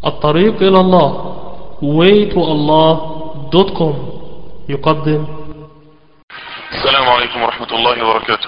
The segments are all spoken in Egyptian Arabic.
الطريق إلى الله waytoallah.com يقدم السلام عليكم ورحمة الله وبركاته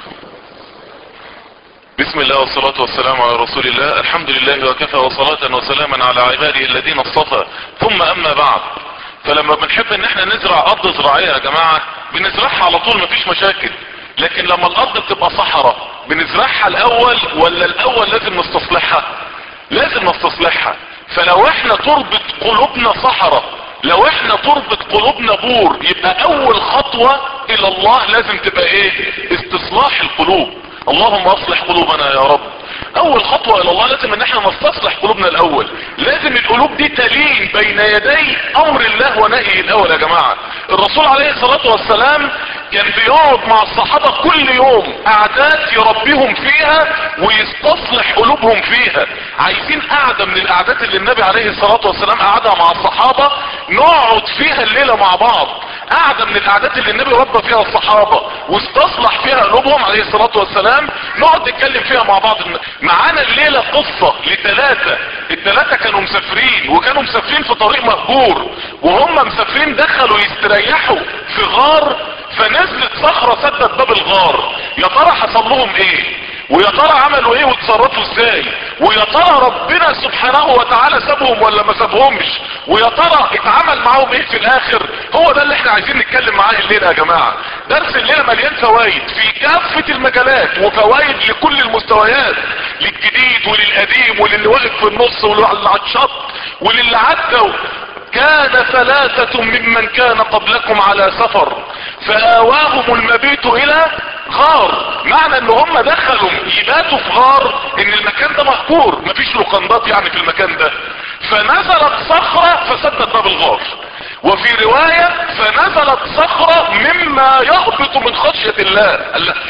بسم الله والصلاة والسلام على رسول الله الحمد لله وكفى وصلاة وسلاما على عباده الذين اصطفى ثم اما بعد فلما بنحب ان احنا نزرع ارض زراعية يا جماعة بنزرعها على طول مفيش مشاكل لكن لما الارض بتبقى صحراء بنزرعها الاول ولا الاول لازم نستصلحها لازم نستصلحها فلو احنا تربة قلوبنا صحراء لو احنا تربة قلوبنا بور يبقى اول خطوة الى الله لازم تبقى ايه استصلاح القلوب اللهم اصلح قلوبنا يا رب اول خطوة الى الله لازم ان احنا نستصلح قلوبنا الاول لازم القلوب دي تلين بين يدي امر الله ونهيه الاول يا جماعة الرسول عليه الصلاة والسلام كان بيقعد مع الصحابة كل يوم قعدات يربيهم فيها ويستصلح قلوبهم فيها عايزين قعدة من القعدات اللي النبي عليه الصلاة والسلام قعدها مع الصحابة نقعد فيها الليلة مع بعض قعدة من القعدات اللي النبي ربى فيها الصحابة واستصلح فيها قلوبهم عليه الصلاة والسلام نقعد نتكلم فيها مع بعض معانا الليلة قصة لثلاثة الثلاثة كانوا مسافرين وكانوا مسافرين في طريق مهجور وهم مسافرين دخلوا يستريحوا في غار فنزلت صخرة سدت باب الغار يا ترى حصل لهم ايه ويا ترى عملوا ايه وتصرفوا ازاي ويا ترى ربنا سبحانه وتعالى سابهم ولا ما سابهمش ويا ترى اتعمل معاهم ايه في الاخر هو ده اللي احنا عايزين نتكلم معاه الليله يا جماعه درس الليله مليان فوائد في كافه المجالات وفوائد لكل المستويات للجديد وللقديم وللي واقف في النص واللي على الشط وللي عدى كان ثلاثة ممن كان قبلكم على سفر فآواهم المبيت الى غار معنى ان هم دخلوا يباتوا في غار ان المكان ده مهجور مفيش لقندات يعني في المكان ده فنزلت صخرة فسدت باب الغار وفي رواية فنزلت صخرة مما يهبط من خشية الله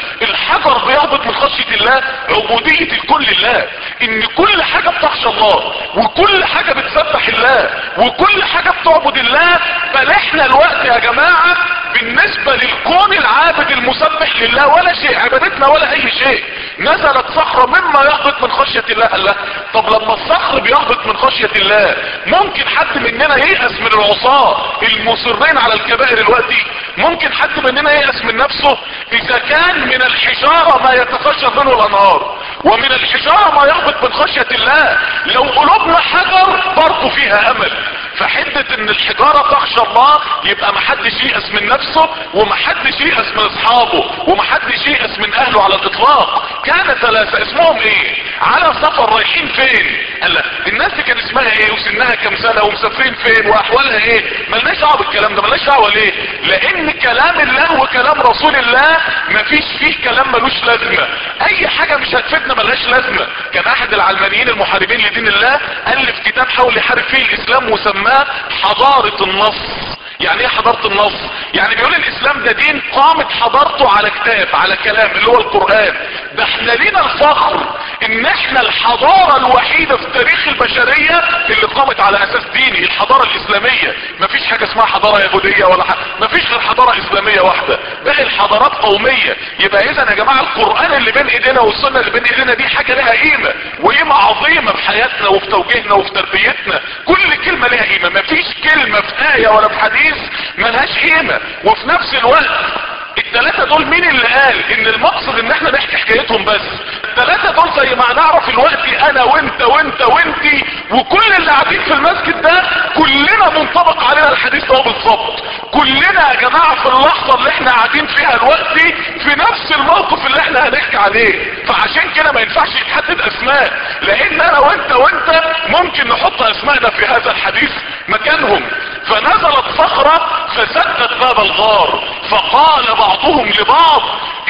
الحجر بيهبط من خشية الله عبودية الكل لله ان كل حاجة بتخشى الله وكل حاجة بتسبح الله وكل حاجة بتعبد الله بل احنا الوقت يا جماعة بالنسبة للكون العابد المسبح لله ولا شيء عبادتنا ولا اي شيء نزلت صخرة مما يهبط من خشية الله الله طب لما الصخر بيهبط من خشية الله ممكن حد مننا ييأس من العصاة المصرين على الكبائر الوقتي ممكن حد مننا ييأس من نفسه اذا كان من الحجارة ما يتفجر منه الانهار ومن الحجارة ما يهبط من خشية الله لو قلوبنا حجر برضه فيها امل فحدة ان الحجارة تخشى الله يبقى محدش ييأس من نفسه ومحدش ييأس من اصحابه ومحدش ييأس من اهله على الاطلاق كان ثلاثة اسمهم ايه على سفر رايحين فين قال الناس دي كان اسمها ايه وسنها كام سنة ومسافرين فين واحوالها ايه ملناش دعوه بالكلام ده ملناش دعوه ليه لان كلام الله وكلام رسول الله مفيش فيه كلام ملوش لازمه اي حاجه مش هتفيدنا ملهاش لازمه كان احد العلمانيين المحاربين لدين الله الف كتاب حاول يحارب فيه الاسلام وسماه حضاره النص يعني ايه حضارة النص يعني بيقول الاسلام ده دين قامت حضارته على كتاب على كلام اللي هو القرآن ده احنا لينا الفخر ان احنا الحضارة الوحيدة في تاريخ البشرية اللي قامت على اساس ديني الحضارة الاسلامية مفيش حاجة اسمها حضارة يهودية ولا حاجة مفيش غير حضارة اسلامية واحدة باقي الحضارات قومية يبقى اذا يا جماعة القرآن اللي بين ايدينا والسنة اللي بين ايدينا دي حاجة لها قيمة وقيمة عظيمة في حياتنا وفي توجيهنا وفي تربيتنا كل كلمة لها قيمة مفيش كلمة في آية ولا في حديث ملهاش قيمة وفي نفس الوقت التلاتة دول مين اللي قال ان المقصد ان احنا نحكي حكايتهم بس التلاتة دول زي ما نعرف الوقت انا وانت وانت وانتي وكل اللي قاعدين في المسجد ده كلنا منطبق علينا الحديث ده بالظبط كلنا يا جماعة في اللحظة اللي احنا قاعدين فيها الوقت في نفس الموقف اللي احنا هنحكي عليه فعشان كده ما ينفعش يتحدد اسماء لان انا وانت وانت ممكن نحط اسمائنا في هذا الحديث مكانهم فنزلت صخرة فسدت باب الغار فقال بعضهم لبعض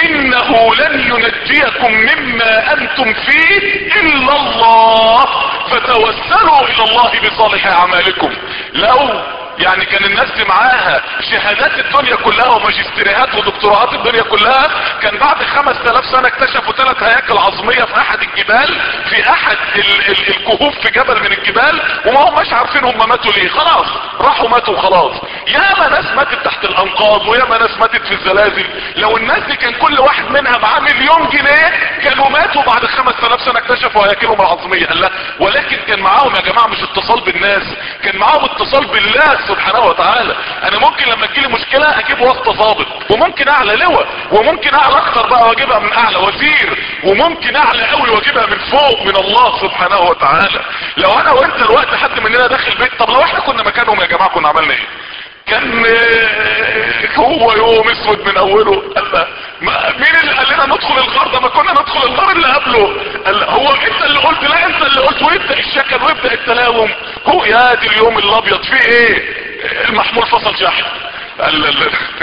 انه لن ينجيكم مما انتم فيه الا الله فتوسلوا الى الله بصالح اعمالكم لو يعني كان الناس دي معاها شهادات الدنيا كلها وماجستيريهات ودكتوراهات الدنيا كلها كان بعد 5000 سنة اكتشفوا ثلاث هياكل عظمية في احد الجبال في احد ال ال الكهوف في جبل من الجبال وما هماش عارفين هم ماتوا ليه خلاص راحوا ماتوا وخلاص ياما ناس ماتت تحت الانقاض وياما ناس ماتت في الزلازل لو الناس دي كان كل واحد منها معاه مليون جنيه كانوا ماتوا بعد 5000 سنة اكتشفوا هياكلهم العظمية قال لا ولكن كان معاهم يا جماعة مش اتصال بالناس كان معاهم اتصال بالله سبحانه وتعالى انا ممكن لما تجيلي مشكلة اجيب واسطة ضابط وممكن اعلى لواء وممكن اعلى اكتر بقى واجيبها من اعلى وزير وممكن اعلى قوي واجيبها من فوق من الله سبحانه وتعالى لو انا وانت الوقت حد مننا داخل بيت طب لو احنا كنا مكانهم يا جماعة كنا عملنا ايه كان هو يوم اسود من اوله قال لا مين اللي قال لنا ندخل الغار ده ما كنا ندخل الغار اللي قبله قال هو انت اللي قلت لا انت اللي قلت ويبدا الشكل ويبدا التلاوم هو يا دي اليوم الابيض فيه ايه المحمول فصل شحن قال لا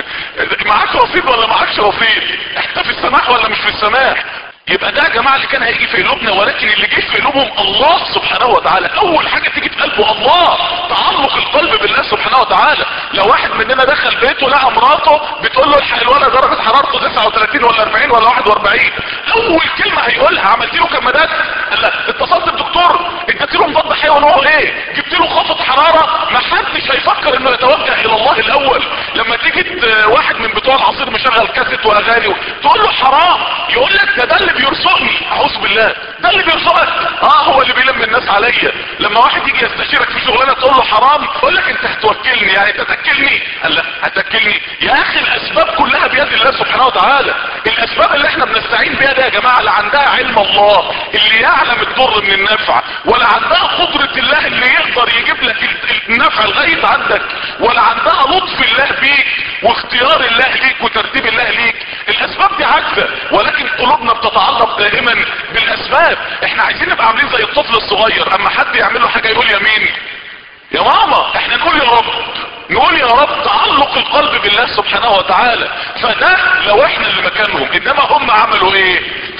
لا معاك رصيد ولا معاكش رصيد انت في السماح ولا مش في السماح يبقى ده يا جماعة اللي كان هيجي في قلوبنا ولكن اللي جه في قلوبهم الله سبحانه وتعالى اول حاجة تيجي في قلبه الله تعلق القلب بالله سبحانه وتعالى لو واحد مننا دخل بيته لقى مراته بتقول له الحق الولد درجة حرارته 39 ولا 40 ولا 41 اول كلمة هيقولها عملت له كمادات قال لا اتصلت بدكتور اديت له مضاد حيوي هو ايه جبت له خفض حرارة ما حدش هيفكر انه يتوجه الى الله الاول لما تيجي واحد من بتوع العصير مشغل كاسيت واغاني تقول له حرام يقول لك ده ده اللي بيرزقني اعوذ بالله ده اللي بيرزقك اه هو اللي بيلم الناس عليا لما واحد يجي يستشيرك في شغلانه تقول له حرام يقول لك انت هتوكلني يعني انت تاكلني قال لا هتاكلني يا اخي الاسباب كلها بيد الله سبحانه وتعالى الاسباب اللي احنا بنستعين بيها ده يا جماعه لا عندها علم الله اللي يعلم الضر من النفع ولا عندها قدره الله اللي يقدر يجيب لك النفع لغايه عندك ولا عندها لطف الله بيك واختيار الله ليك وترتيب الله ليك الاسباب دي عاجزه ولكن قلوبنا بتتعلق دائما بالاسباب احنا عايزين نبقى عاملين زي الطفل الصغير اما حد يعمل له حاجه يقول يمين يا ماما احنا نقول يا رب نقول يا رب تعلق القلب بالله سبحانه وتعالى فده لو احنا اللي مكانهم انما هم عملوا ايه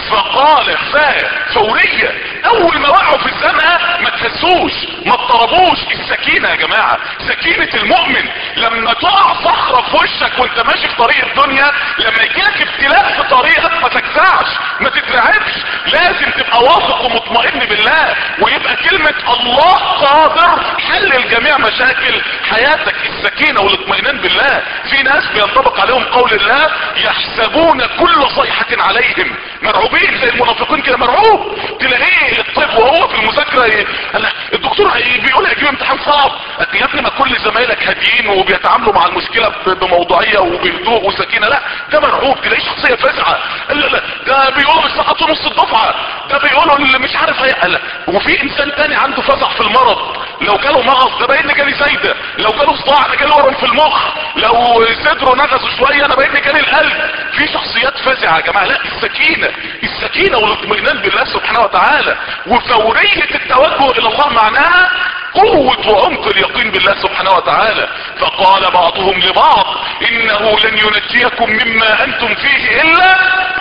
فقال فا فورية اول ما وقعوا في الزنقة ما تهزوش ما اضطربوش السكينة يا جماعة سكينة المؤمن لما تقع صخرة في وشك وانت ماشي في طريق الدنيا لما يجيلك ابتلاء في طريقك ما تجزعش ما تترعبش لازم تبقى واثق ومطمئن بالله ويبقى كلمة الله قادر حل الجميع مشاكل حياتك السكينة والاطمئنان بالله في ناس بينطبق عليهم قول الله يحسبون كل صيحة عليهم مرعوبين زي المنافقين كده مرعوب تلاقيه الطب وهو في المذاكرة ي... الدكتور بيقول هيجيب امتحان صعب يا ابني ما كل زمايلك هاديين وبيتعاملوا مع المشكلة بموضوعية وبهدوء وسكينة لا ده مرعوب تلاقيه شخصية فزعة لا لا ده بيقولوا سقطوا نص الدفعة ده بيقولوا اللي مش عارف هي لا وفي انسان تاني عنده فزع في المرض لو جاله مغص ده باين جالي زايدة لو جاله صداع انا جالي ورم في المخ لو صدره نغصه شوية انا باين جالي القلب في شخصيات فزعة يا جماعة لا السكينة السكينة والاطمئنان بالله سبحانه وتعالى وفورية التوجه الى الله معناها قوة وعمق اليقين بالله سبحانه وتعالى فقال بعضهم لبعض انه لن ينجيكم مما انتم فيه الا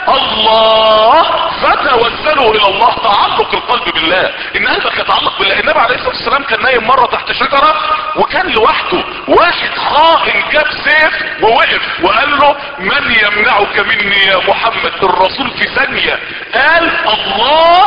الله فتوسلوا الى الله تعلق القلب بالله ان قلبك يتعلق بالله النبي عليه الصلاة والسلام كان نايم مرة تحت شجرة وكان لوحده واحد خائن جاب سيف ووقف وقال له من يمنعك مني يا محمد الرسول في ثانية قال الله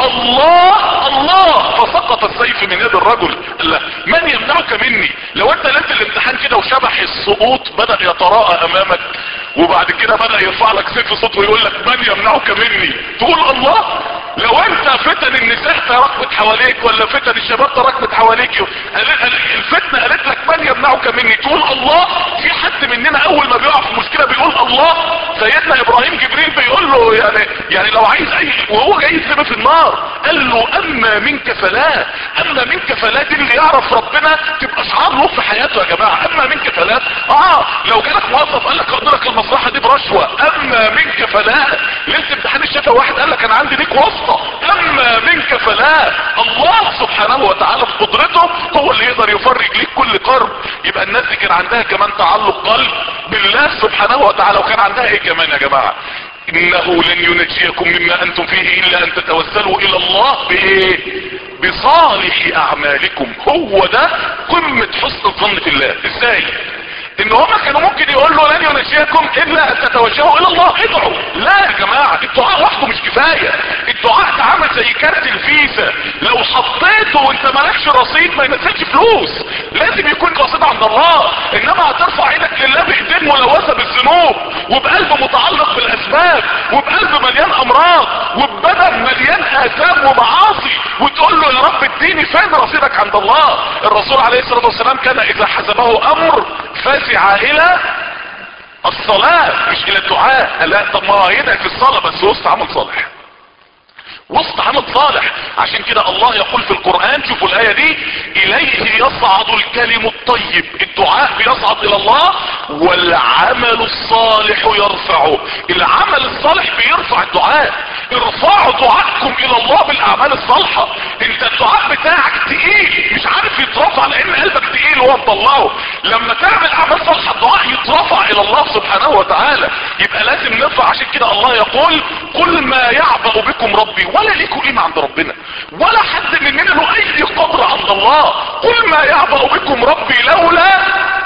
الله الله فسقط السيف من يد الرجل قال له من يمنعك مني لو انت لقيت الامتحان كده وشبح السقوط بدأ يتراءى امامك وبعد كده بدأ يرفع لك سيف صوت ويقول لك من يمنعك مني تقول الله لو انت فتن النساء تراكمت حواليك ولا فتن الشباب تراكمت حواليك الفتنة قالت لك من يمنعك مني تقول الله في حد مننا اول ما بيقع في مشكلة بيقول الله سيدنا ابراهيم جبريل بيقول له يعني يعني لو عايز اي وهو جاي يترمي في النار قال له اما منك فلا اما منك فلا دي اللي يعرف ربنا تبقى شعار له في حياته يا جماعة اما منك فلا اه لو جالك موظف قال لك اقدر لك المصلحة دي برشوة اما منك فلا لسه امتحان الشفا واحد قال لك انا عندي ليك واسطة اما منك فلا الله سبحانه وتعالى بقدرته هو اللي يقدر يفرج ليك كل كرب يبقى الناس دي كان عندها كمان تعلق قلب بالله سبحانه وتعالى وكان عندها ايه كمان يا جماعة انه لن ينجيكم مما انتم فيه الا ان تتوسلوا الى الله بايه بصالح اعمالكم هو ده قمة حسن الظن في الله ازاي ان هما كانوا ممكن يقولوا لن ينجيكم الا ان تتوجهوا الى الله ادعوا لا يا جماعة الدعاء وحده مش كفاية الدعاء ده عامل زي كارت الفيزا لو حطيته وانت مالكش رصيد ما ينزلش فلوس لازم يكون رصيد عند الله انما هترفع ايدك لله بايدين ملوثة بالذنوب وبقلب متعلق بالاسباب وبقلب مليان امراض وببدن مليان اثام ومعاصي وتقول له يا رب اديني فين رصيدك عند الله الرسول عليه الصلاة والسلام كان اذا حسبه امر فزع الى الصلاة مش الى الدعاء لا طب ما هنا في الصلاة بس وسط عمل صالح وسط عمل صالح عشان كده الله يقول في القرآن شوفوا الآية دي إليه يصعد الكلم الطيب الدعاء بيصعد إلى الله والعمل الصالح يرفعه العمل الصالح بيرفع الدعاء ارفعوا دعاءكم إلى الله بالأعمال الصالحة انت الدعاء بتاعك تقيل مش عارف يترفع لأن قلبك تقيل وهو مطلعه لما تعمل أعمال صالحة الدعاء يترفع إلى الله سبحانه وتعالى يبقى لازم نرفع عشان كده الله يقول قل ما يعبأ بكم ربي ولا ليكوا قيمة عند ربنا ولا حد مننا له اي قدر عند الله قل ما يعبأ بكم ربي لولا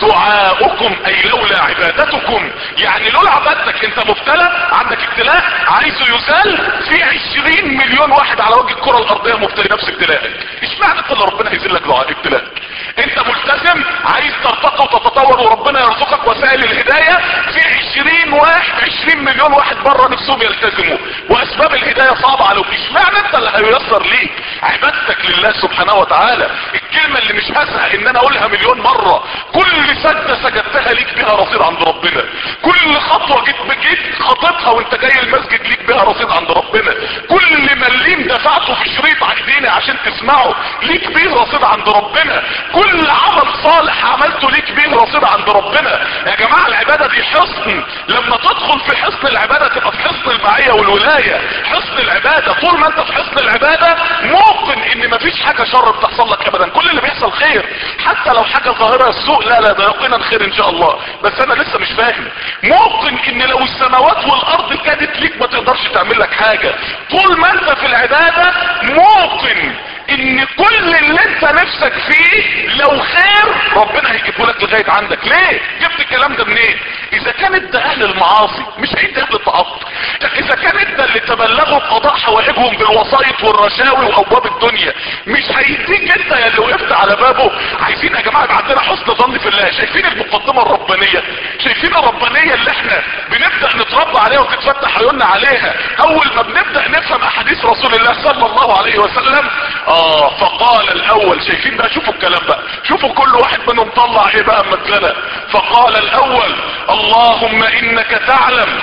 دعاؤكم اي لولا عبادتكم يعني لولا عبادتك انت مبتلى عندك ابتلاء عايزه يزال في عشرين مليون واحد على وجه الكرة الارضية مبتلي نفس ابتلاءك اشمعنى انت اللي ربنا هيزلك دعاء ابتلاءك انت ملتزم عايز ترتقي وتتطور وربنا يرزقك وسائل الهداية في عشرين واحد عشرين مليون واحد بره نفسهم يلتزموا واسباب الهداية صعبة عليهم اشمعنى انت اللي هييسر ليك عبادتك لله سبحانه وتعالى الكلمة اللي مش هزهق ان انا اقولها مليون مرة كل سجدة سجدتها ليك بها رصيد عند ربنا كل خطوة جيت بجيت خطيتها وانت جاي المسجد ليك بها رصيد عند ربنا كل مليم دفعته في شريط عيديني عشان تسمعه ليك بيه رصيد عند ربنا كل عمل صالح عملته ليك بيه رصيد عند ربنا يا جماعة العبادة دي حصن لما تدخل في حصن العبادة تبقى في حصن المعية والولاية حصن العبادة طول ما انت في حصن العبادة موقن ان مفيش حاجة شر بتحصل لك ابدا كل اللي بيحصل خير حتى لو حاجة ظاهرة السوء لا لا ده يقينا خير ان شاء الله بس انا لسه مش فاهم موقن ان لو السماوات والارض كانت ليك ما تقدرش تعمل لك حاجة طول ما انت في العبادة موقن ان كل اللي انت نفسك فيه لو خير ربنا هيجيبه لك لغاية عندك ليه جبت الكلام ده منين اذا كانت ده اهل المعاصي مش هيدي اهل التعاطي اذا كانت ده اللي تبلغوا قضاء حوائجهم بالوسائط والرشاوي وابواب الدنيا مش هيديك انت يا اللي وقفت على بابه عايزين يا جماعه يبقى عندنا حسن ظن في الله شايفين المقدمه الربانيه شايفين الربانيه اللي احنا بنبدا نتربى عليها وتتفتح عيوننا عليها اول ما بنبدا نفهم احاديث رسول الله صلى الله عليه وسلم اه فقال الاول شايفين بقى شوفوا الكلام بقى شوفوا كل واحد منهم طلع ايه بقى مثلنا فقال الاول اللهم انك تعلم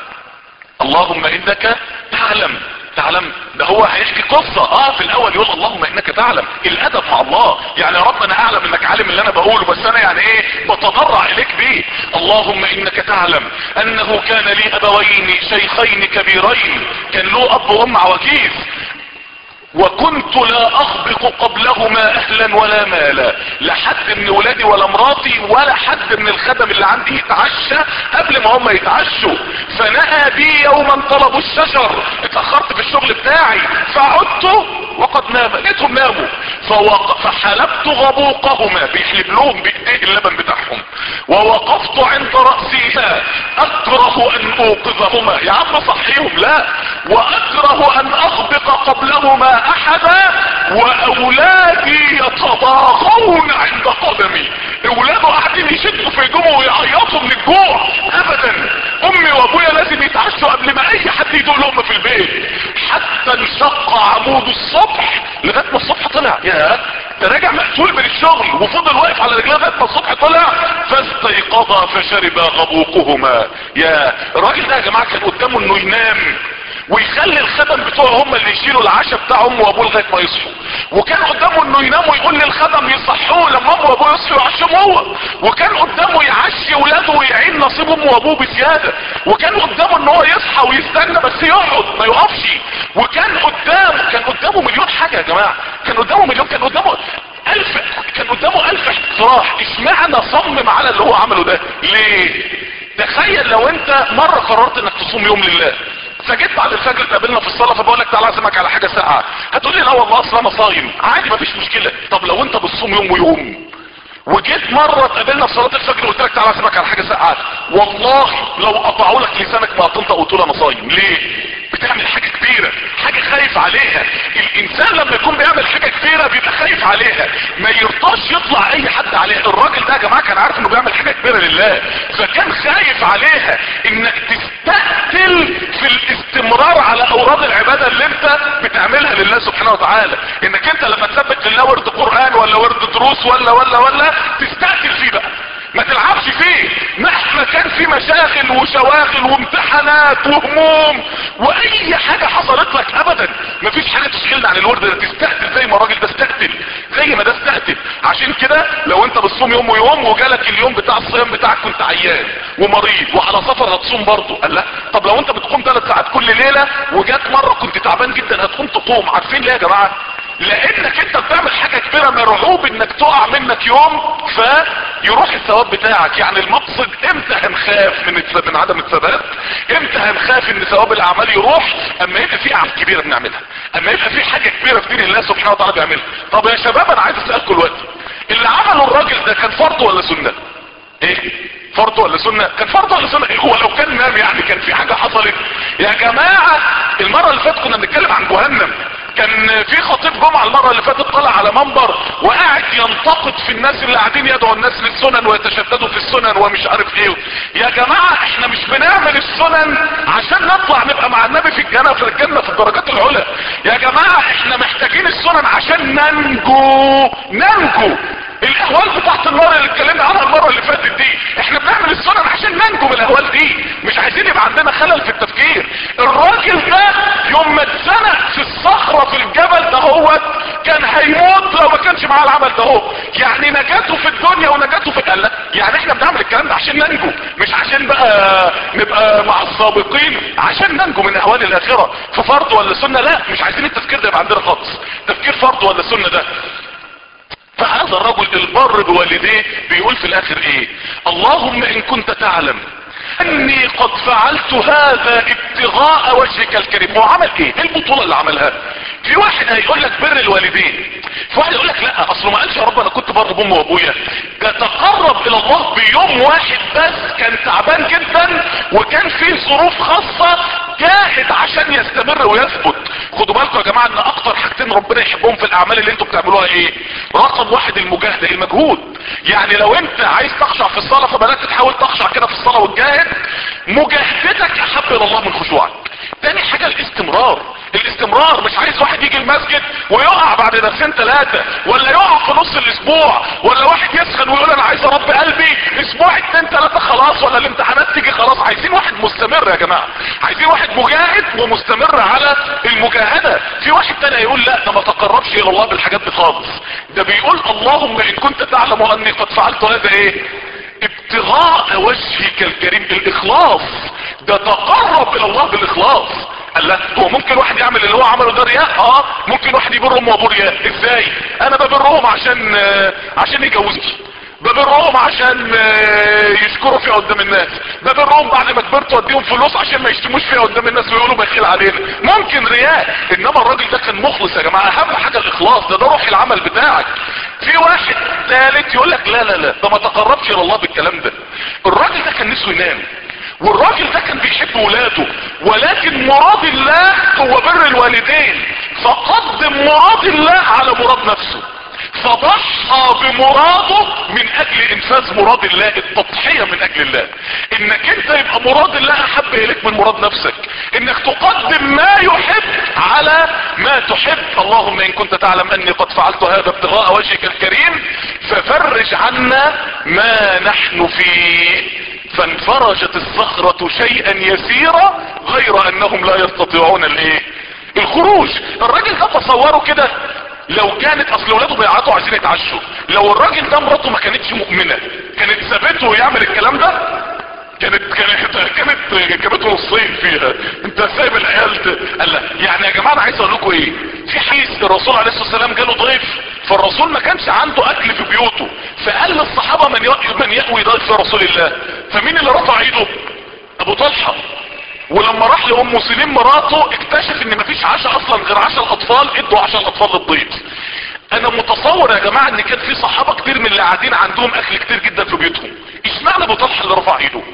اللهم انك تعلم تعلم ده هو هيحكي قصة اه في الاول يقول اللهم انك تعلم الادب مع الله يعني يا رب انا اعلم انك عالم اللي انا بقوله بس انا يعني ايه بتضرع اليك بيه اللهم انك تعلم انه كان لي ابوين شيخين كبيرين كان له اب وام عواجيز وكنت لا اخبق قبلهما اهلا ولا مالا لا حد من ولادي ولا مراتي ولا حد من الخدم اللي عندي يتعشى قبل ما هم يتعشوا فنهى بي يوما طلبوا الشجر اتأخرت في الشغل بتاعي فعدت وقد نام لقيتهم ناموا فوق... فحلبت غبوقهما بيحلب لهم بايديه اللبن بتاعهم ووقفت عند رأسيها اكره ان اوقظهما يا عم صحيهم لا واكره ان اخبق قبلهما احدا واولادي يتضاغون عند قدمي اولاده قاعدين يشدوا في هدومه ويعيطوا من الجوع ابدا امي وابويا لازم يتعشوا قبل ما اي حد يدوق لهم في البيت حتى انشق عمود الصبح لغايه ما الصبح طلع يا ده راجع مقتول من الشغل وفضل واقف على رجليه لغايه ما الصبح طلع فاستيقظا فشربا غبوقهما يا الراجل ده يا جماعه كان قدامه انه ينام ويخلي الخدم بتوعه هم اللي يشيلوا العشاء بتاع امه وابوه لغايه ما يصحوا وكان قدامه انه ينام ويقول للخدم يصحوه لما امه وابوه يصحوا يعشهم هو وكان قدامه يعشي ولاده ويعين نصيب امه وابوه بزياده وكان قدامه ان هو يصحى ويستنى بس يقعد ما يقفش وكان قدامه كان قدامه مليون حاجه يا جماعه كان قدامه مليون كان قدامه الف كان قدامه الف اقتراح اشمعنى صمم على اللي هو عمله ده ليه تخيل لو انت مرة قررت انك تصوم يوم لله فجيت بعد الفجر تقابلنا في الصلاة فبقول لك تعالى اعزمك على حاجة ساعة هتقول لي لا والله اصلا انا صايم عادي مفيش مشكلة طب لو انت بتصوم يوم ويوم وجيت مرة تقابلنا في صلاة الفجر وقلت لك تعالى اعزمك على حاجة ساعة والله لو قطعوا لك لسانك ما هتنطق وتقول انا صايم ليه بتعمل حاجة كبيرة حاجة خايف عليها الانسان لما يكون بيعمل حاجة كبيرة بيبقى خايف عليها ما يرضاش يطلع اي حد عليها الراجل ده يا جماعة كان عارف انه بيعمل حاجة كبيرة لله فكان خايف عليها انك تستقتل في الاستمرار على اوراد العبادة اللي انت بتعملها لله سبحانه وتعالى انك انت لما تثبت لله ورد قرآن ولا ورد دروس ولا ولا ولا تستقتل فيه بقى ما تلعبش فيه مهما كان في مشاغل وشواغل وامتحانات وهموم واي حاجة حصلت لك ابدا مفيش حاجة تشغلنا عن الورد ده تستقتل زي ما الراجل ده استقتل زي ما ده استقتل عشان كده لو انت بتصوم يوم ويوم وجالك اليوم بتاع الصيام بتاعك كنت عيان ومريض وعلى سفر هتصوم برضه قال لا طب لو انت بتقوم ثلاث ساعات كل ليلة وجات مرة كنت تعبان جدا هتقوم تقوم عارفين ليه يا جماعة لانك انت بتعمل حاجة كبيرة مرعوب انك تقع منك يوم فيروح الثواب بتاعك يعني المقصد امتى هنخاف من الث- من عدم الثبات امتى هنخاف ان ثواب الاعمال يروح اما يبقى في اعمال كبيرة بنعملها اما يبقى في حاجة كبيرة في دين الله سبحانه وتعالى بيعملها طب يا شباب انا عايز اسألكم دلوقتي اللي عمله الراجل ده كان فرض ولا سنة ايه فرض ولا سنة كان فرض ولا سنة إيه هو لو كان نام يعني كان في حاجة حصلت يا جماعة المرة اللي فاتت كنا بنتكلم عن جهنم كان في خطيب جمعة المرة اللي فاتت طلع على منبر وقاعد ينتقد في الناس اللي قاعدين يدعوا الناس للسنن ويتشددوا في السنن ومش عارف ايه يا جماعة احنا مش بنعمل السنن عشان نطلع نبقى مع النبي في الجنة في الجنة في الدرجات العلى يا جماعة احنا محتاجين السنن عشان ننجو ننجو الاهوال بتاعت النار اللي اتكلمنا عنها المره اللي فاتت دي احنا بنعمل السنن عشان ننجو من الاهوال دي مش عايزين يبقى عندنا خلل في التفكير الراجل ده يوم ما اتزنق في الصخره في الجبل ده هو كان هيموت لو ما كانش معاه العمل ده هو يعني نجاته في الدنيا ونجاته في الجنه يعني احنا بنعمل الكلام ده عشان ننجو مش عشان بقى نبقى مع السابقين عشان ننجو من اهوال الاخره ففرض ولا سنه لا مش عايزين التفكير ده يبقى عندنا خالص تفكير فرض ولا سنه ده فهذا الرجل البر بوالديه بيقول في الاخر ايه اللهم ان كنت تعلم اني قد فعلت هذا ابتغاء وجهك الكريم هو عمل ايه ايه البطولة اللي عملها في واحد هيقول لك بر الوالدين في واحد يقول لك لا اصله ما قالش يا رب انا كنت بر بامي وابويا ده تقرب الى الله بيوم واحد بس كان تعبان جدا وكان فيه ظروف خاصة جاهد عشان يستمر ويثبت خدوا بالكم يا جماعة ان اكتر حاجتين ربنا يحبهم في الاعمال اللي انتوا بتعملوها ايه رقم واحد المجاهدة المجهود يعني لو انت عايز تخشع في الصلاة فبدأت تحاول تخشع كده في الصلاة وتجاهد مجاهدتك احب الى الله من خشوعك تاني حاجة الاستمرار الاستمرار مش عايز واحد يجي المسجد ويقع بعد درسين ثلاثة ولا يقع في نص الاسبوع ولا واحد يسخن ويقول انا عايز ارب قلبي اسبوع اتنين ثلاثة خلاص ولا الامتحانات تيجي خلاص عايزين واحد مستمر يا جماعة عايزين واحد مجاهد ومستمر على المجاهدة في واحد تاني يقول لا ده ما تقربش الى الله بالحاجات دي خالص ده بيقول اللهم ان كنت تعلم اني قد فعلت هذا ايه ابتغاء وجهك الكريم الاخلاص ده تقرب الى الله بالاخلاص قال لا هو ممكن واحد يعمل اللي هو عمله ده رياء اه ممكن واحد يبرهم وابو رياء ازاي انا ببرهم عشان آه، عشان يجوزني ببرهم عشان آه، يشكروا فيها قدام الناس ببرهم بعد ما كبرت واديهم فلوس عشان ما يشتموش فيها قدام الناس ويقولوا بخيل علينا ممكن رياء انما الراجل ده كان مخلص يا جماعه اهم حاجه الاخلاص ده ده روح العمل بتاعك في واحد ثالث يقول لك لا لا لا ده ما تقربش الى الله بالكلام ده الراجل ده كان نفسه ينام والراجل ده كان بيحب ولاده ولكن مراد الله هو بر الوالدين فقدم مراد الله على مراد نفسه فضحى بمراده من اجل انفاذ مراد الله التضحية من اجل الله انك انت يبقى مراد الله احب اليك من مراد نفسك انك تقدم ما يحب على ما تحب اللهم ان كنت تعلم اني قد فعلت هذا ابتغاء وجهك الكريم ففرج عنا ما نحن فيه فانفرجت الصخرة شيئا يسيرا غير انهم لا يستطيعون الايه الخروج الراجل ده تصوروا كده لو كانت اصل ولاده بيعطوا عايزين يتعشوا لو الراجل ده مراته ما كانتش مؤمنة كانت سابته يعمل الكلام ده كانت كانت كانت جابته نصين فيها انت سايب العيال ت- قال لا يعني يا جماعه انا عايز اقول لكم ايه في حديث الرسول عليه الصلاه والسلام جاله ضيف فالرسول ما كانش عنده اكل في بيوته فقال للصحابه من يأ- من يأوي ضيف رسول الله فمين اللي رفع ايده ابو طلحة ولما راح لام سليم مراته اكتشف ان مفيش عشاء اصلا غير عشاء الاطفال ادوا عشاء الاطفال للضيف انا متصور يا جماعة ان كان في صحابة كتير من اللي قاعدين عندهم اكل كتير جدا في بيوتهم اشمعنى ابو طلحة اللي رفع ايده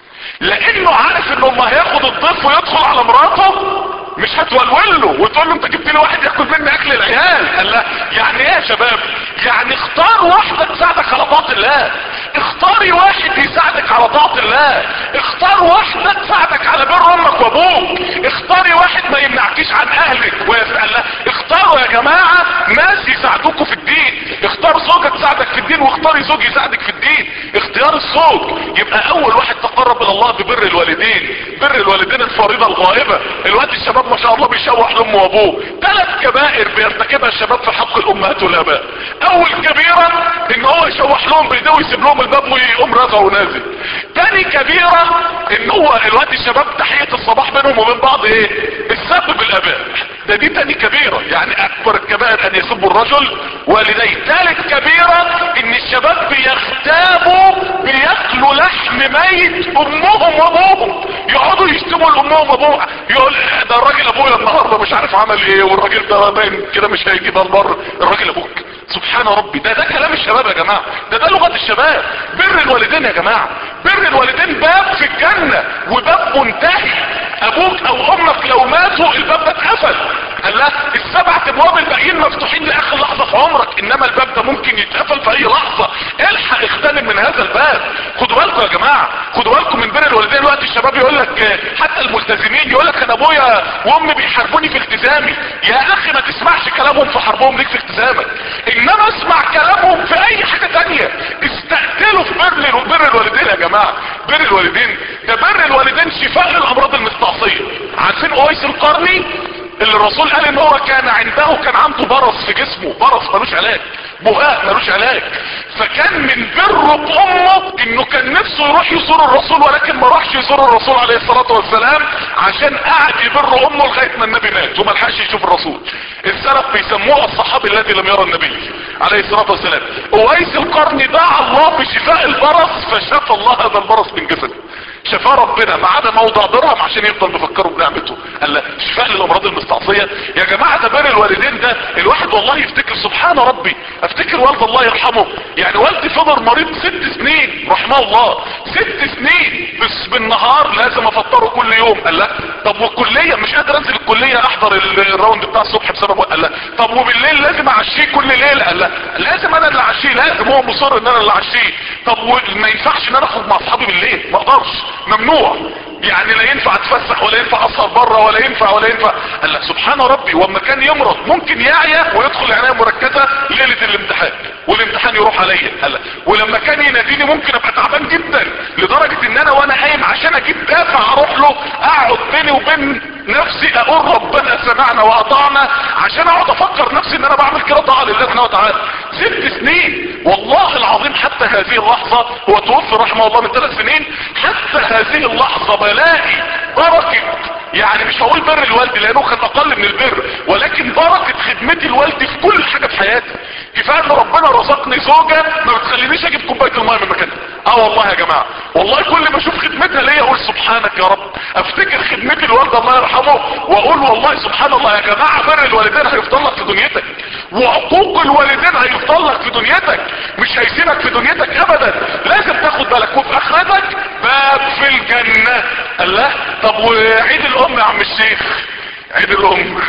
لانه عارف انه ما هياخد الضيف ويدخل على مراته مش هتولول له وتقول له انت جبت لي واحد ياكل مني اكل العيال قال لا يعني ايه يا شباب يعني اختار واحدة تساعدك على طاعة الله اختاري واحد يساعدك على طاعة الله اختار واحدة تساعدك على بر امك وابوك اختاري واحد ما يمنعكيش عن اهلك ويسأل الله اختاروا يا جماعة ناس يساعدوكوا في الدين اختار زوجة تساعدك في الدين واختاري زوج يساعدك في الدين اختيار الزوج يبقى اول واحد تقرب الى الله ببر الوالدين بر الوالدين الفريضة الغائبة الوقت الشباب ما شاء الله بيشوح لامه وابوه ثلاث كبائر بيرتكبها الشباب في حق الامهات والاباء اول كبيرة ان هو يشوح لهم بايديه ويسيب لهم الباب ويقوم رازع ونازل تاني كبيرة ان هو الوقت الشباب تحية الصباح بينهم وبين بعض ايه السب بالاباء ده دي تاني كبيرة يعني اكبر الكبائر ان يسب الرجل والديه ثالث كبيرة ان الشباب بيغتابوا بياكلوا لحم ميت امهم وابوهم يقعدوا يشتموا لامهم وابوهم يقول ده الراجل ابويا النهارده مش عارف عمل ايه والراجل ده باين كده مش هيجيبها البر الراجل ابوك سبحان ربي ده ده كلام الشباب يا جماعة ده ده لغة الشباب بر الوالدين يا جماعة بر الوالدين باب في الجنة وباب منتهي ابوك او امك لو ماتوا الباب ده اتقفل قال لا السبعة ابواب الباقيين مفتوحين لاخر لحظة في عمرك انما الباب ده ممكن يتقفل في اي لحظة الحق اغتنم من هذا الباب خدوا بالكم يا جماعة خدوا بالكم من بر الوالدين وقت الشباب يقول لك حتى الملتزمين يقول لك انا ابويا وامي بيحاربوني في التزامي يا اخي ما تسمعش كلامهم في حربهم ليك في التزامك انما اسمع كلامهم في اي حاجة تانية استقتلوا في بر بر الوالدين يا جماعة بر الوالدين ده بر الوالدين شفاء للامراض المستعصية عارفين اويس القرني اللي الرسول قال ان هو كان عنده كان عنده برص في جسمه برص ملوش علاج بهاء ملوش علاج فكان من بره بامه انه كان نفسه يروح يزور الرسول ولكن ما راحش يزور الرسول عليه الصلاة والسلام عشان قعد يبر امه لغاية ما النبي مات وما لحقش يشوف الرسول السلف بيسموه الصحابي الذي لم يرى النبي عليه الصلاة والسلام اويس القرني دعا الله بشفاء البرص فشفى الله هذا البرص من جسده شفاه ربنا ما عدا موضع درهم عشان يفضل مفكره بنعمته قال لا شفاء للامراض المستعصية يا جماعة ده بر الوالدين ده الواحد والله يفتكر سبحان ربي افتكر والد الله يرحمه يعني والدي فضل مريض ست سنين رحمه الله ست سنين بس بالنهار لازم افطره كل يوم قال لا طب والكلية مش قادر انزل الكلية احضر الراوند بتاع الصبح بسبب قال لا طب وبالليل لازم اعشيه كل ليلة قال لا لازم انا اللي اعشيه لازم هو مصر ان انا اللي اعشيه طب ما ينفعش ان انا اخرج مع اصحابي بالليل ما اقدرش ممنوع يعني لا ينفع اتفسح ولا ينفع اسهر بره ولا ينفع ولا ينفع قال لك سبحان ربي واما كان يمرض ممكن يعيا ويدخل عنايه مركزه ليله الامتحان والامتحان يروح عليا قال لك ولما كان يناديني ممكن ابقى تعبان جدا لدرجه ان انا وانا قايم عشان اجيب دافع اروح له اقعد بيني وبين نفسي اقول ربنا سمعنا واطعنا عشان اقعد افكر نفسي ان انا بعمل كده طاعه لله سبحانه وتعالى ست سنين والله العظيم حتى هذه اللحظه هو توفي رحمه الله من ثلاث سنين حتى هذه اللحظه بلاقي بركه يعني مش هقول بر الوالد لانه كان اقل من البر ولكن بركه خدمتي لوالدي في كل حاجه في حياتي كفايه ان ربنا رزقني زوجه ما بتخلينيش اجيب كوبايه الماء من مكانها اه والله يا جماعه والله كل ما اشوف خدمتها ليا اقول سبحانك يا رب افتكر خدمتي الوالد الله يرحمه واقول والله سبحان الله يا جماعه بر الوالدين هيفضل لك في دنيتك وعقوق الوالدين هيفضل لك في دنيتك مش هيسيبك في دنيتك ابدا لازم تاخد بالك وفي اخرتك باب في الجنه الله طب وعيد الام يا عم الشيخ عيد الام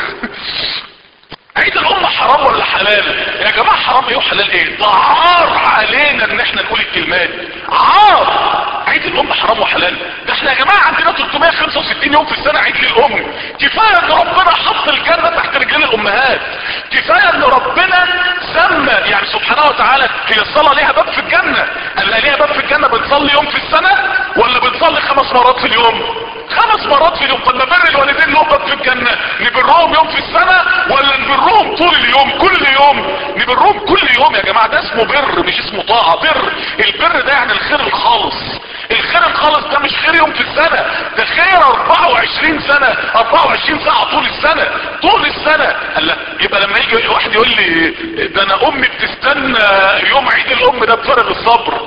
عيد الام حرام ولا حلال يا جماعة حرام ايه وحلال ايه ده عار علينا ان احنا نقول الكلمات عار عيد الام حرام وحلال ده احنا يا جماعة عندنا 365 يوم في السنة عيد للام كفاية ان ربنا حط الجنة تحت رجلين الامهات كفاية ان ربنا سمى يعني سبحانه وتعالى هي الصلاة ليها باب في الجنة قال ليها باب في الجنة بنصلي يوم في السنة ولا بنصلي خمس مرات في اليوم خمس مرات في اليوم طب ما بر الوالدين لهم باب في الجنة نبرهم يوم في السنة ولا نبرهم طول اليوم كل يوم نبرهم كل يوم يا جماعة ده اسمه بر مش اسمه طاعة بر البر ده يعني الخير الخالص الخير الخالص ده مش خير يوم في السنة ده خير 24 سنة 24 ساعة طول السنة طول السنة قال لا يبقى لما يجي واحد يقول لي ده انا امي بتستنى يوم عيد الام ده بفارغ الصبر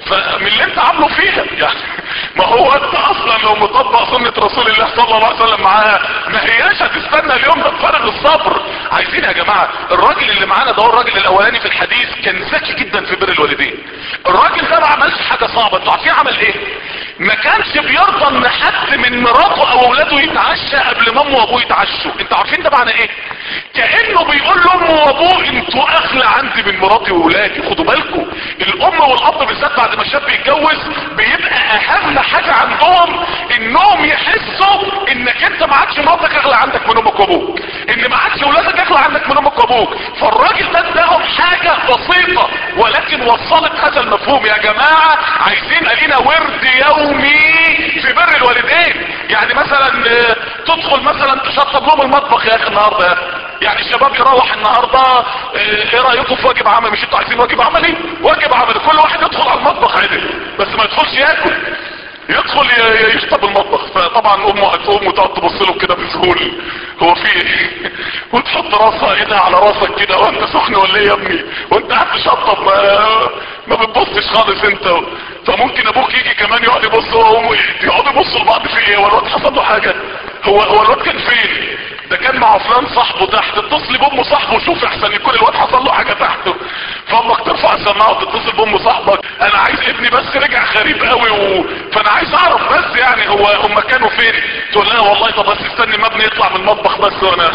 فمن اللي انت عامله فيها يعني ما هو انت اصلا لو مطبق سنة رسول الله صلى الله عليه وسلم معاها ما هياش هتستنى اليوم ده بفارغ الصبر عايزين يا جماعة الراجل اللي معانا ده هو الراجل الاولاني في الحديث كان ذكي جدا في بر الوالدين الراجل ده ما عملش حاجة صعبة انتوا عارفين عمل ايه ما كانش بيرضى ان حد من مراته او اولاده يتعشى قبل ما امه وابوه يتعشوا انتوا عارفين ده معنى ايه كانه بيقول لامه وابوه انتوا اغلى عندي من مراتي واولادي خدوا بالكم الام والاب بالذات بعد ما الشاب يتجوز بيبقى اهم حاجة عندهم انهم يحسوا انك انت ما عادش مراتك اغلى عندك من امك وابوك ان ما عادش اولادك اغلى عندك من امك وابوك فالراجل ده اداهم حاجة بسيطة ولكن وصلت هذا المفهوم يا جماعة عايزين قالينا ورد يومي في بر الوالدين يعني مثلا اه تدخل مثلا تشطب لهم المطبخ يا اخي النهارده يعني الشباب يروح النهارده اه ايه رايكم في واجب عملي مش انتوا عايزين واجب عملي واجب عملي كل واحد يدخل على المطبخ عدل بس ما يدخلش ياكل يدخل يشطب المطبخ فطبعا امه هتقوم وتقعد تبص له كده بذهول هو في ايه وتحط راسها ايدها على راسك كده وانت سخن ولا ايه يا ابني وانت قاعد تشطب ما ما بتبصش خالص انت فممكن ابوك يجي كمان يقعد يبص هو وامه يقعدوا يبصوا لبعض في ايه ولا حصل له حاجه هو هو الواد كان فين ده كان مع فلان صاحبه تحت اتصل بام صاحبه وشوف احسن يكون الواد حصل له حاجه تحته فامك ترفع السماعه وتتصل بام صاحبك انا عايز ابني بس رجع غريب قوي و... فانا عايز اعرف بس يعني هو هم كانوا فين تقول لها والله طب بس استني ما ابني يطلع من المطبخ بس وانا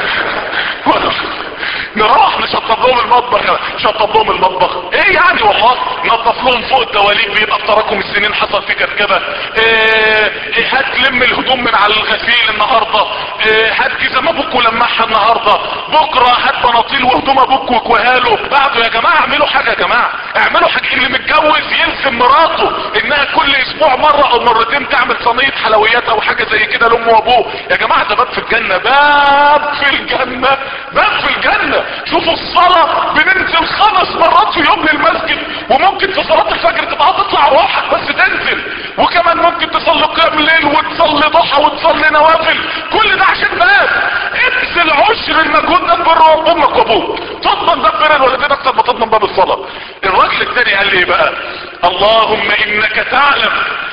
نروح نشطب لهم المطبخ شطب لهم المطبخ ايه يعني والله نظف لهم فوق الدواليب بيبقى بتراكم السنين حصل في كركبه ايه, إيه هات لم الهدوم من على الغسيل النهارده إيه هات جزم ابوك ولمعها النهارده بكره هات بناطيل وهدوم ابوك واكوها له بعده يا جماعه اعملوا حاجه يا جماعه اعملوا حاجه اللي متجوز يلزم مراته انها كل اسبوع مره او مرتين تعمل صينيه حلويات او حاجه زي كده لامه وابوه يا جماعه ده باب في الجنه باب في الجنه باب في الجنه شوفوا الصلاة بننزل خمس مرات في يوم للمسجد وممكن في صلاة الفجر تبقى تطلع روحك بس تنزل وكمان ممكن تصلي قيام الليل وتصلي ضحى وتصلي نوافل كل ده عشان باب ابذل عشر المجهود ده بر امك وابوك تضمن باب بر الوالدين اكتر ما تضمن باب الصلاة الراجل الثاني قال لي ايه بقى اللهم انك تعلم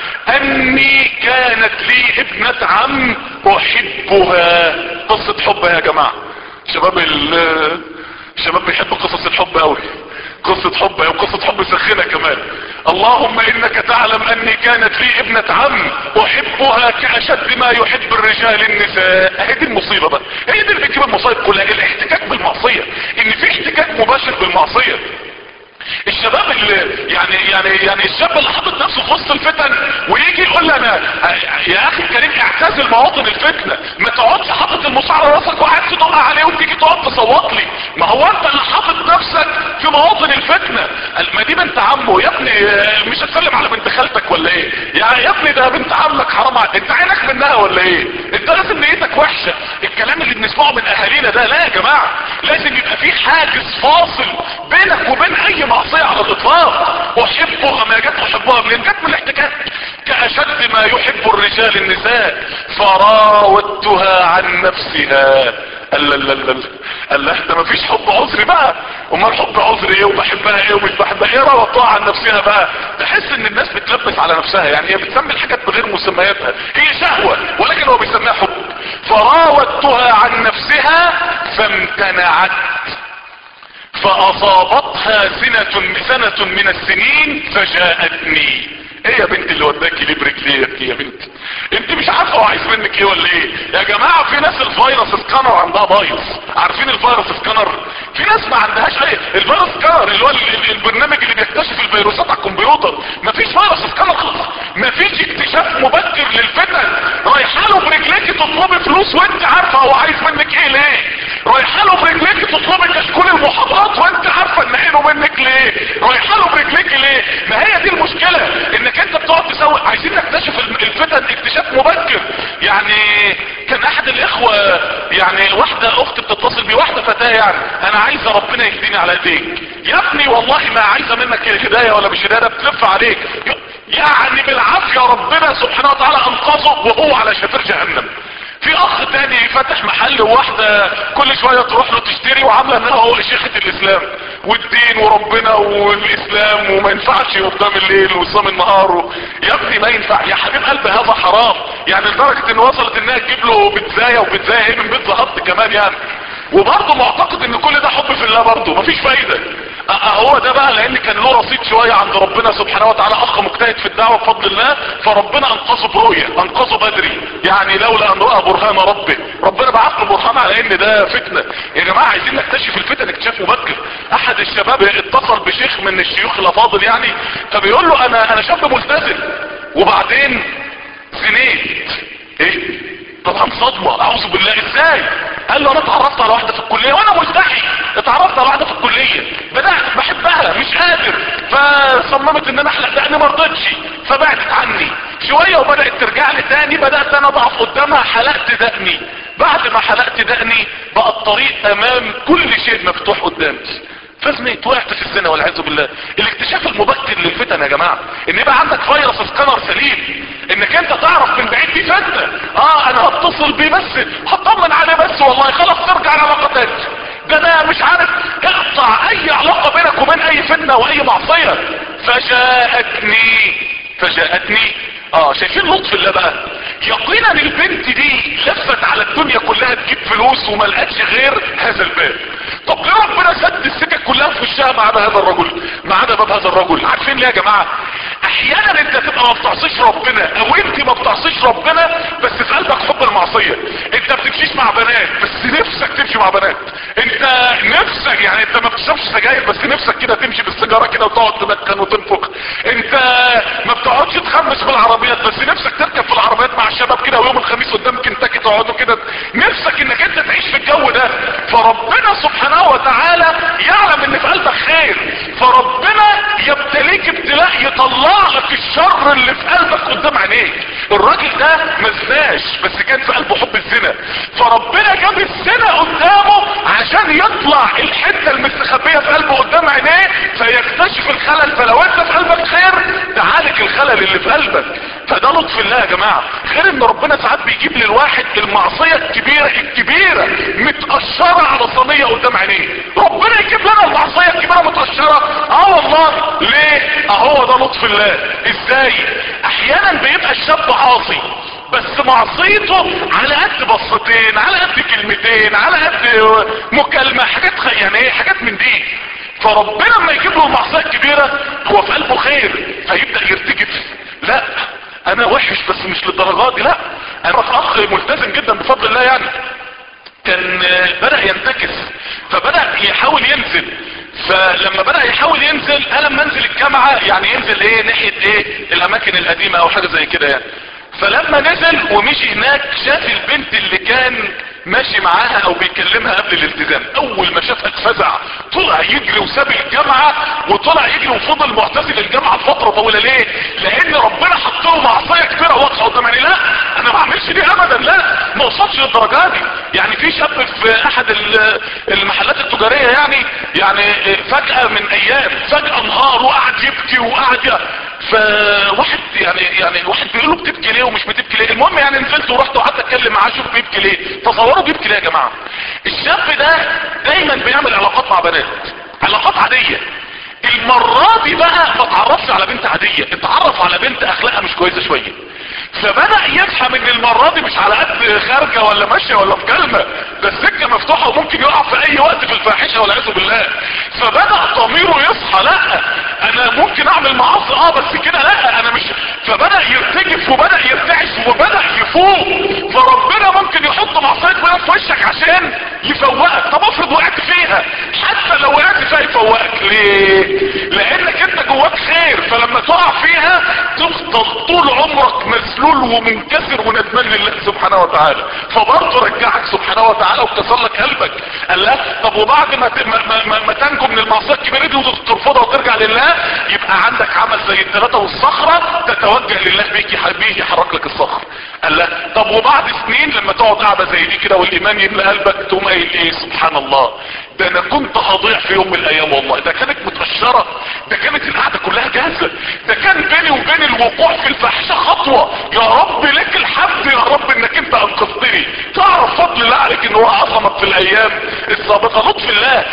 اني كانت لي ابنة عم احبها قصة حب يا جماعة شباب الشباب بيحبوا قصص الحب قوي قصة حب وقصة حب سخنة كمان اللهم انك تعلم اني كانت لي ابنة عم احبها كاشد ما يحب الرجال النساء هي دي المصيبة بقى هي دي اللي بتجيب المصايب كلها الاحتكاك بالمعصية ان في احتكاك مباشر بالمعصية الشباب اللي يعني يعني يعني الشاب اللي حاطط نفسه في وسط الفتن ويجي يقول لي انا يا اخي الكريم اعتزل مواطن الفتنه ما تقعدش حاطط المصيبه على راسك وقاعد تدق عليه وتيجي تقعد تصوت لي ما هو انت اللي حاطط نفسك في مواطن الفتنه ما دي بنت عمه يا ابني مش هتسلم على بنت خالتك ولا ايه يا يا ابني ده بنت عمك حرام عليك انت عينك منها ولا ايه انت لازم نيتك وحشه الكلام اللي بنسمعه من اهالينا ده لا يا جماعه لازم يبقى في حاجز فاصل بينك وبين اي معصيه على الاطلاق احبها ما جت احبها منين جت من الاحتكاك كاشد ما يحب الرجال النساء فراودتها عن نفسها قال لا لا لا قال لا ده مفيش حب عذري بقى امال حب عذري ايه وبحبها ايه ومش بحبها ايه راودتها عن نفسها بقى تحس ان الناس بتلبس على نفسها يعني هي بتسمي الحاجات بغير مسمياتها هي شهوة ولكن هو بيسميها حب فراودتها عن نفسها فامتنعت فاصابتها سنة سنة من السنين فجاءتني ايه يا بنت اللي وداكي ليه برجليك يا بنت انت مش عارفه هو عايز منك ايه ولا ايه يا جماعه في ناس الفيروس سكانر عندها بايظ عارفين الفيروس سكانر في ناس ما عندهاش ايه الفيروس سكانر اللي هو البرنامج اللي بيكتشف الفيروسات على الكمبيوتر مفيش فيروس سكانر خالص مفيش اكتشاف مبكر للفتن رايحه له برجليك تطلبي فلوس وانت عارفه هو عايز منك ايه ليه رايحه له برجليك تطلبي كشكول المحاضرات وانت عارفه ان عينه منك ليه رايحه له برجليك ليه ما هي دي المشكله انك انت بتقعد تسوي عايزين نكتشف الفتن اكتشاف مبكر يعني كان احد الاخوة يعني واحدة اخت بتتصل بي واحدة فتاة يعني انا عايزة ربنا يهديني على ايديك يا ابني والله ما عايزة منك الهداية ولا مش هداية بتلف عليك يعني بالعافية ربنا سبحانه وتعالى انقذه وهو على شفير جهنم في اخ تاني فاتح محل وواحدة كل شوية تروح له تشتري وعاملة انها هو شيخة الاسلام والدين وربنا والاسلام وما ينفعش قدام الليل وصام النهار و... يا ابني ما ينفع يا حبيب قلبي هذا حرام يعني لدرجة ان وصلت انها تجيب له بتزاية وبتزاية ايه من بيت زهط كمان يعني وبرضه معتقد ان كل ده حب في الله برضه مفيش فايدة أه هو ده بقى لان كان له رصيد شوية عند ربنا سبحانه وتعالى اخ مجتهد في الدعوة بفضل الله فربنا انقذه برؤية انقذه بدري يعني لولا ان رأى برهان ربه ربنا بعث له برهان على ان ده فتنة يا جماعة عايزين نكتشف الفتن اكتشاف مبكر احد الشباب اتصل بشيخ من الشيوخ الافاضل يعني فبيقول له انا انا شاب ملتزم وبعدين زنيت ايه طبعا صدمة اعوذ بالله ازاي قال له انا اتعرفت على واحدة في الكلية وانا ملتحي اتعرفت على واحدة في الكلية بدأت بحبها مش قادر فصممت ان انا احلق دقني ما رضتش فبعدت عني شوية وبدأت ترجع لي تاني بدأت انا اضعف قدامها حلقت دقني بعد ما حلقت دقني بقى الطريق امام كل شيء مفتوح قدامي فزنيت وقعت في الزنا والعياذ بالله الاكتشاف المبكر للفتن يا جماعة ان يبقى عندك فيروس سكانر سليم انك انت تعرف من بعيد دي فتنة اه انا هتصل بيه بس هطمن عليه بس والله خلاص ترجع العلاقة تاني ده انا مش عارف اقطع اي علاقة بينك وبين اي فتنة واي معصية فجاءتني فجاءتني اه شايفين لطف الله بقى يقينا البنت دي لفت على الدنيا كلها تجيب فلوس وما لقتش غير هذا الباب طب ليه ربنا سد السكك كلها في وشها ما عدا هذا الرجل ما عدا باب هذا الرجل عارفين ليه يا جماعه احيانا انت تبقى ما بتعصيش ربنا او انت ما بتعصيش ربنا بس في قلبك حب المعصيه انت بتمشيش مع بنات بس نفسك تمشي مع بنات انت نفسك يعني انت ما بتشربش سجاير بس نفسك كده تمشي بالسيجاره كده وتقعد تدخن وتنفخ انت ما بتقعدش تخمس بالعربيات بس نفسك تركب في العربيات مع الشباب كده ويوم الخميس قدام كنتاكي تقعدوا كده نفسك انك انت تعيش في الجو ده فربنا سبحانه وتعالى يعلم ان في قلبك خير فربنا يبتليك ابتلاء يطلع لك الشر اللي في قلبك قدام عينيك الراجل ده ما زناش بس كان في قلبه حب الزنا فربنا جاب الزنا قدامه عشان يطلع الحته المستخبيه في قلبه قدام عينيه فيكتشف الخلل فلو انت في قلبك خير تعالج الخلل اللي في قلبك فده لطف الله يا جماعه غير ان ربنا ساعات بيجيب للواحد المعصيه الكبيره الكبيره متقشره على صينيه قدام عينيه ربنا يجيب لنا المعصيه الكبيره متقشره اه والله ليه اهو ده لطف الله ازاي احيانا بيبقى الشاب عاصي بس معصيته على قد بصتين على قد كلمتين على قد مكالمة حاجات خ... يعني ايه حاجات من دي فربنا لما يجيب له المعصية الكبيرة هو في قلبه خير فيبدأ يرتجف لا انا وحش بس مش للدرجات دي لا انا اخ ملتزم جدا بفضل الله يعني كان بدأ ينتكس فبدأ يحاول ينزل فلما بدأ يحاول ينزل قال لما انزل الجامعة يعني ينزل ايه ناحية ايه الاماكن القديمة او حاجة زي كده يعني فلما نزل ومشي هناك شاف البنت اللي كان ماشي معاها او بيكلمها قبل الالتزام اول ما شافها اتفزع طلع يجري وساب الجامعة وطلع يجري وفضل معتزل الجامعة فترة طويلة ليه لان ربنا حط له معصية كبيرة واضحة قدام عيني لا انا ما اعملش دي ابدا لا ما وصلش للدرجة دي يعني في شاب في احد المحلات التجارية يعني يعني فجأة من ايام فجأة انهار وقعد يبكي وقعد فواحد يعني يعني واحد بيقول له بتبكي ليه ومش بتبكي ليه المهم يعني نزلت ورحت وقعدت اتكلم معاه شوف بيبكي ليه تصوروا بيبكي ليه يا جماعه الشاب ده دايما بيعمل علاقات مع بنات علاقات عاديه المرة دي بقى ما اتعرفش على بنت عادية اتعرف على بنت اخلاقها مش كويسة شوية فبدأ يفهم ان المرة دي مش على قد خارجة ولا ماشية ولا في كلمة ده السكة مفتوحة وممكن يقع في اي وقت في الفاحشة والعياذ بالله فبدأ ضميره يصحى لا انا ممكن اعمل معاصي اه بس كده لا انا مش فبدأ يرتجف وبدأ يرتعش وبدأ يفوق فربنا ممكن يحط معصية بقى في وشك عشان يفوقك طب افرض وقعت فيها حتى لو وقعت فيها يفوقك ليه لانك انت جواك خير فلما تقع فيها تفضل طول عمرك مسلول ومنكسر وندمان لله سبحانه وتعالى فبرضه رجعك سبحانه وتعالى وكسر لك قلبك قال لا طب وبعد ما, ت... ما, ما, ما تنجو من المعصيه الكبيره دي وترفضها وترجع لله يبقى عندك عمل زي الثلاثه والصخره تتوجه لله بيك بيه يحرك لك الصخر قال لا طب وبعد سنين لما تقعد قاعده زي دي كده والايمان يملى قلبك تقوم قايل ايه سبحان الله ده انا كنت هضيع في يوم من الايام والله ده كانت متقشره ده كانت القعده كلها جاهزه ده كان بيني وبين الوقوع في الفاحشه خطوه يا رب لك الحمد يا رب انك انت انت انقذتني تعرف فضل الله عليك ان هو عظمك في الايام السابقة لطف الله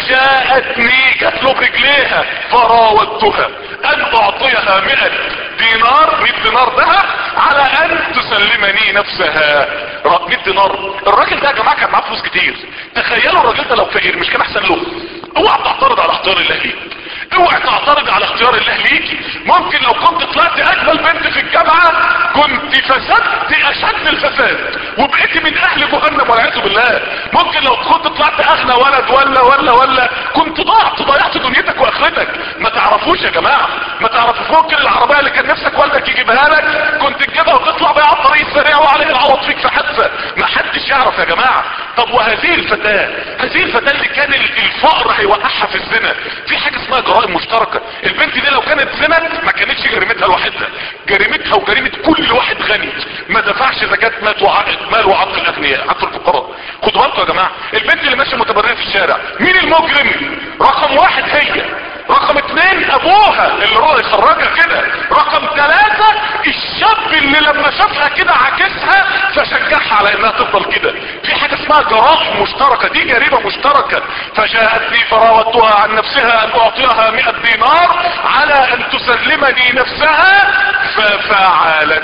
فجاءتني جات له برجليها فراودتها ان اعطيها 100 دينار 100 دينار ذهب على ان تسلمني نفسها 100 دينار الراجل ده يا جماعه كان معاه فلوس كتير تخيلوا الراجل ده لو فقير مش كان احسن له اوعى تعترض على اختيار الله ليك اوعى تعترض على اختيار الله ليك ممكن لو كنت طلعت اجمل بنت في الجامعة كنت فسدت اشد الفساد وبقيت من اهل جهنم والعياذ بالله ممكن لو كنت طلعت اغنى ولد ولا ولا ولا كنت ضعت ضيعت دنيتك واخرتك ما تعرفوش يا جماعة ما تعرفوش ممكن العربية اللي كان نفسك والدك يجيبها لك كنت تجيبها وتطلع بيها على الطريق السريع وعليه العوض فيك في حادثة ما حدش يعرف يا جماعة طب وهذه الفتاة هذه الفتاة اللي كان الفقر هيوقعها في الزنا في حاجة اسمها جرائم مشتركة البنت دي لو كانت زنت ما كانتش جريمتها لوحدها جريمتها وجريمة كل واحد غني ما دفعش زكاة مال وعقد مال وعقد الاغنياء عقد الفقراء خدوا بالكم يا جماعة البنت اللي ماشية متبرئة في الشارع مين المجرم رقم واحد هي رقم اتنين ابوها اللي هو يخرجها كده رقم ثلاثة الشاب اللي لما شافها كده عكسها فشجعها على انها تفضل كده في حاجة اسمها جرائم مشتركة دي جريمة مشتركة فجاءتني فراودتها عن نفسها ان اعطيها 100 دينار على ان تسلمني نفسها ففعلت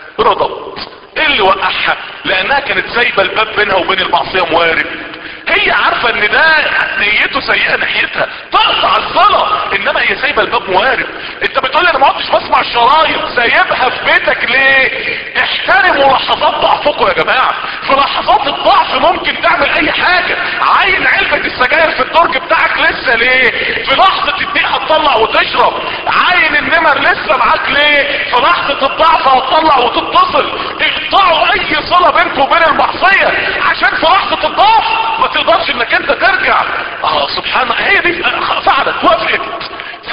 رضت ايه اللي وقعها لانها كانت سايبه الباب بينها وبين المعصيه موارد هي عارفة ان ده نيته سيئة ناحيتها تقطع الصلاة انما هي سايبة الباب موارد انت بتقول لي انا ما عدتش بسمع الشرايط سايبها في بيتك ليه احترموا لحظات ضعفكم يا جماعة في لحظات الضعف ممكن تعمل اي حاجة عين علبة السجاير في الدرج بتاعك لسه ليه في لحظة الضيق هتطلع وتشرب عين النمر لسه معاك ليه في لحظة الضعف هتطلع وتتصل اقطعوا اي صلة بينكم وبين المعصية عشان في لحظة الضعف ما تقدرش انك انت ترجع اه سبحان هي دي فعلت وافقت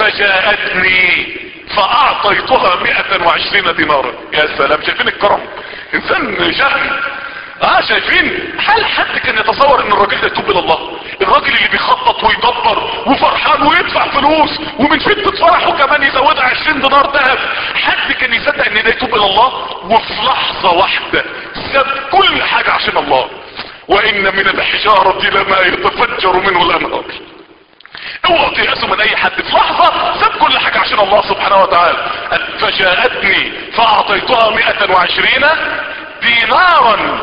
فجاءتني فاعطيتها 120 دينارا يا سلام شايفين الكرم انسان شهم اه شايفين هل حد كان يتصور ان الراجل ده يتوب الى الله الراجل اللي بيخطط ويدبر وفرحان ويدفع فلوس ومن شدة فرحه كمان يزودها 20 دينار ذهب حد كان يصدق ان ده يتوب الى الله وفي لحظة واحدة ساب كل حاجة عشان الله وان من الحجارة لما يتفجر منه الانهار اوعوا تيأسوا من اي حد في لحظة ساب كل حاجة عشان الله سبحانه وتعالى فجاءتني فاعطيتها 120 دينارا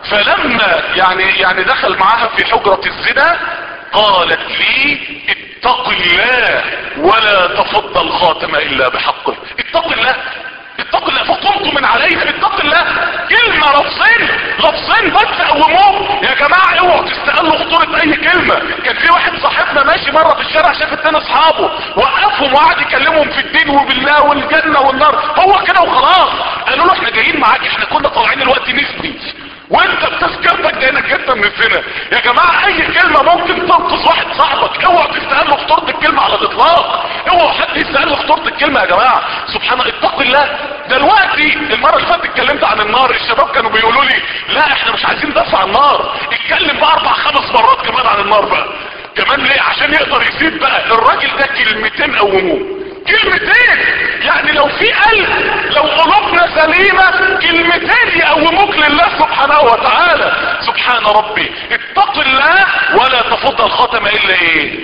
فلما يعني يعني دخل معاها في حجرة الزنا قالت لي اتق الله ولا تفض الخاتم الا بحقه اتق الله اتق الله فقمت من عليها اتق الله كلمة لفظين لفظين بس قوموه يا جماعة اوعوا تستقلوا خطورة اي كلمة كان في واحد صاحبنا ماشي مرة في الشارع شاف اتنين اصحابه وقفهم وقعد يكلمهم في الدين وبالله والجنة والنار هو كده وخلاص قالوا له احنا جايين معاك احنا كنا طالعين الوقت نسبي وانت بتذكرتك جاينك انت من الزنا يا جماعة اي كلمة ممكن تنقذ واحد صاحبك اوعوا تستقلوا خطورة الكلمة على الاطلاق اوعوا حد يستقل خطورة الكلمة يا جماعة سبحان الله اتق الله دلوقتي المرة اللي فاتت اتكلمت عن النار الشباب كانوا بيقولوا لي لا احنا مش عايزين ندافع عن النار اتكلم بقى اربع خمس مرات كمان عن النار بقى كمان ليه عشان يقدر يسيب بقى الراجل ده كلمتين قوموه كلمتين يعني لو في قلب لو قلوبنا سليمة كلمتين يقوموك لله سبحانه وتعالى سبحان ربي اتق الله ولا تفض الخاتم الا ايه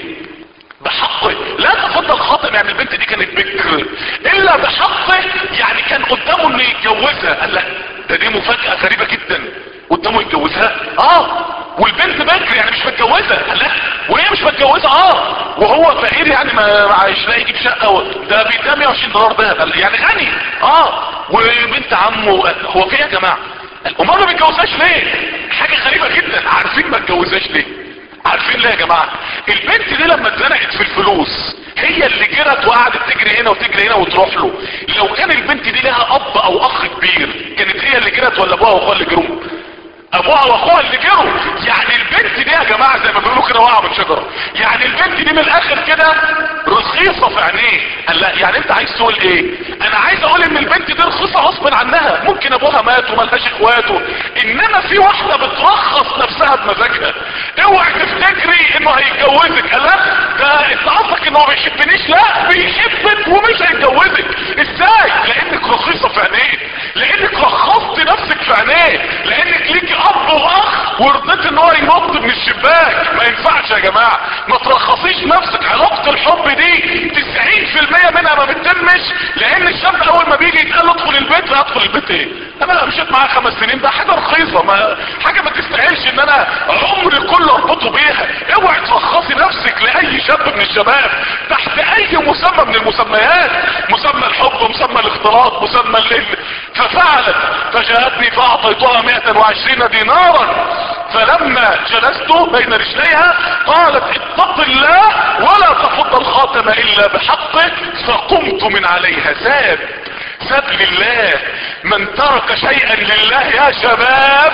بحقه لا تفضل الخاتم يعني البنت دي كانت بكر الا بحقه يعني كان قدامه انه يتجوزها قال لا ده دي مفاجأة غريبة جدا قدامه يتجوزها اه والبنت بكر يعني مش متجوزة قال لا وهي مش متجوزة اه وهو فقير يعني ما معيش لا يجيب شقة و... ده بيديها 120 دولار ده يعني غني اه وبنت عمه هو في يا جماعة امال ما بيتجوزهاش ليه حاجة غريبة جدا عارفين ما اتجوزهاش ليه عارفين ليه يا جماعة البنت دي لما اتزنقت في الفلوس هي اللي جرت وقعدت تجري هنا وتجري هنا وتروح له لو كان البنت دي لها اب او اخ كبير كانت هي اللي جرت ولا ابوها واخوها اللي جروا ابوها واخوها اللي جروا يعني البنت دي يا جماعة زي ما بيقولوا كده واقعة من شجرة يعني البنت دي من الاخر كده رخيصة في عينيه قال لا يعني انت عايز تقول ايه انا عايز اقول ان البنت دي رخيصة غصب عنها ممكن ابوها مات وملهاش اخواته انما في واحدة بترخص نفسها بمزاجها اوعي تفتكري انه هيتجوزك قال لا ده انت قصدك انه ما بيحبنيش لا بيحبك ومش هيتجوزك ازاي لانك رخيصة في عينيه لانك رخصت نفسك في عينيه لان ينفعش يا جماعة ما ترخصيش نفسك علاقة الحب دي 90% منها ما بتتمش لان الشاب اول ما بيجي يتقال له ادخل البيت لا ادخل البيت ايه انا مشيت معاه خمس سنين ده حاجة رخيصة ما حاجة ما تستاهلش ان انا عمري كله اربطه بيها اوعي ترخصي نفسك لاي شاب من الشباب تحت اي مسمى من المسميات مسمى الحب مسمى الاختلاط مسمى الليل ففعلت فجاءتني فاعطيتها 120 دينارا فلما جلست بين رجليها قالت اتق الله ولا تفض الخاتم الا بحقه فقمت من عليها ساب ساب لله من ترك شيئا لله يا شباب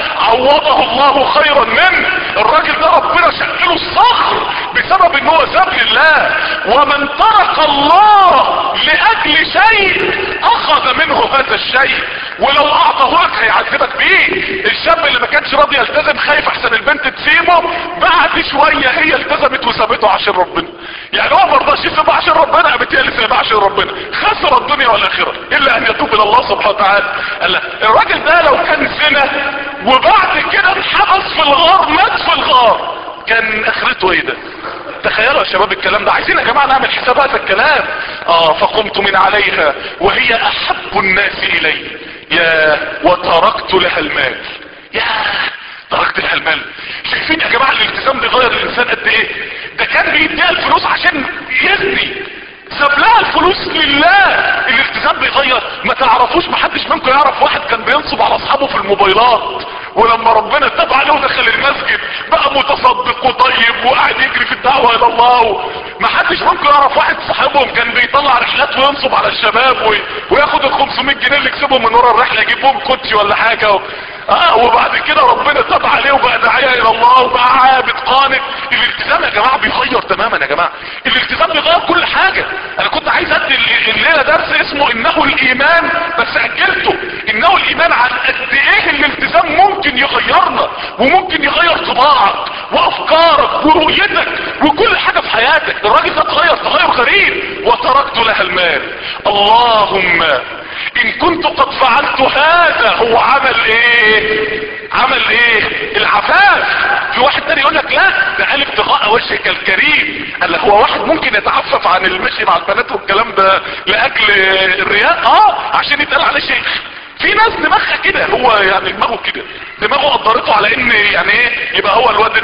عوضه الله خيرا منه الراجل ده ربنا شكله الصخر بسبب ان هو ساب لله ومن ترك الله لاجل شيء اخذ منه هذا الشيء ولو اعطاه لك هيعذبك بيه الشاب اللي ما كانش راضي يلتزم خايف احسن البنت تسيبه بعد شوية هي التزمت وسابته عشان ربنا يعني هو ما رضاش يسيبها عشان ربنا قامت هي اللي سايبها عشان ربنا خسر الدنيا والاخره الا ان يتوب الى الله سبحانه وتعالى قال لا الراجل ده لو كان زنا وبعد كده اتحبس في الغار مات في الغار كان اخرته ايه ده تخيلوا يا شباب الكلام ده عايزين يا جماعة نعمل حساب هذا الكلام اه فقمت من عليها وهي احب الناس الي يا وتركت لها المال يا تركت لها المال شايفين يا جماعة الالتزام ده غير الانسان قد ايه ده كان بيديها الفلوس عشان يزني ساب لها الفلوس لله الالتزام بيغير ما تعرفوش محدش منكم يعرف واحد كان بينصب على اصحابه في الموبايلات ولما ربنا تاب عليه ودخل المسجد بقى متصدق وطيب وقاعد يجري في الدعوة الى الله محدش منكم يعرف واحد صاحبهم كان بيطلع رحلات وينصب على الشباب وي... وياخد ال 500 جنيه اللي يكسبهم من ورا الرحله يجيب بهم كوتشي ولا حاجه و... اه وبعد كده ربنا تاب عليه وبقى داعيه الى الله وبقى عابد قانت الالتزام يا جماعه بيغير تماما يا جماعه الالتزام بيغير كل حاجه انا كنت عايز ادي الليله درس اسمه انه الايمان بس اجلته انه الايمان عن قد ايه الالتزام ممكن يغيرنا وممكن يغير طباعك وافكارك ورؤيتك وكل حاجه في حياتك الراجل ده اتغير تغير غريب وتركت لها المال اللهم ان كنت قد فعلت هذا هو عمل ايه عمل ايه العفاف في واحد تاني يقول لك لا ده قال ابتغاء وجهك الكريم قال له هو واحد ممكن يتعفف عن المشي مع البنات والكلام ده لاجل الرياء اه عشان يتقال عليه شيخ في ناس دماغها كده هو يعني دماغه كده دماغه قدرته على ان يعني ايه يبقى هو الواد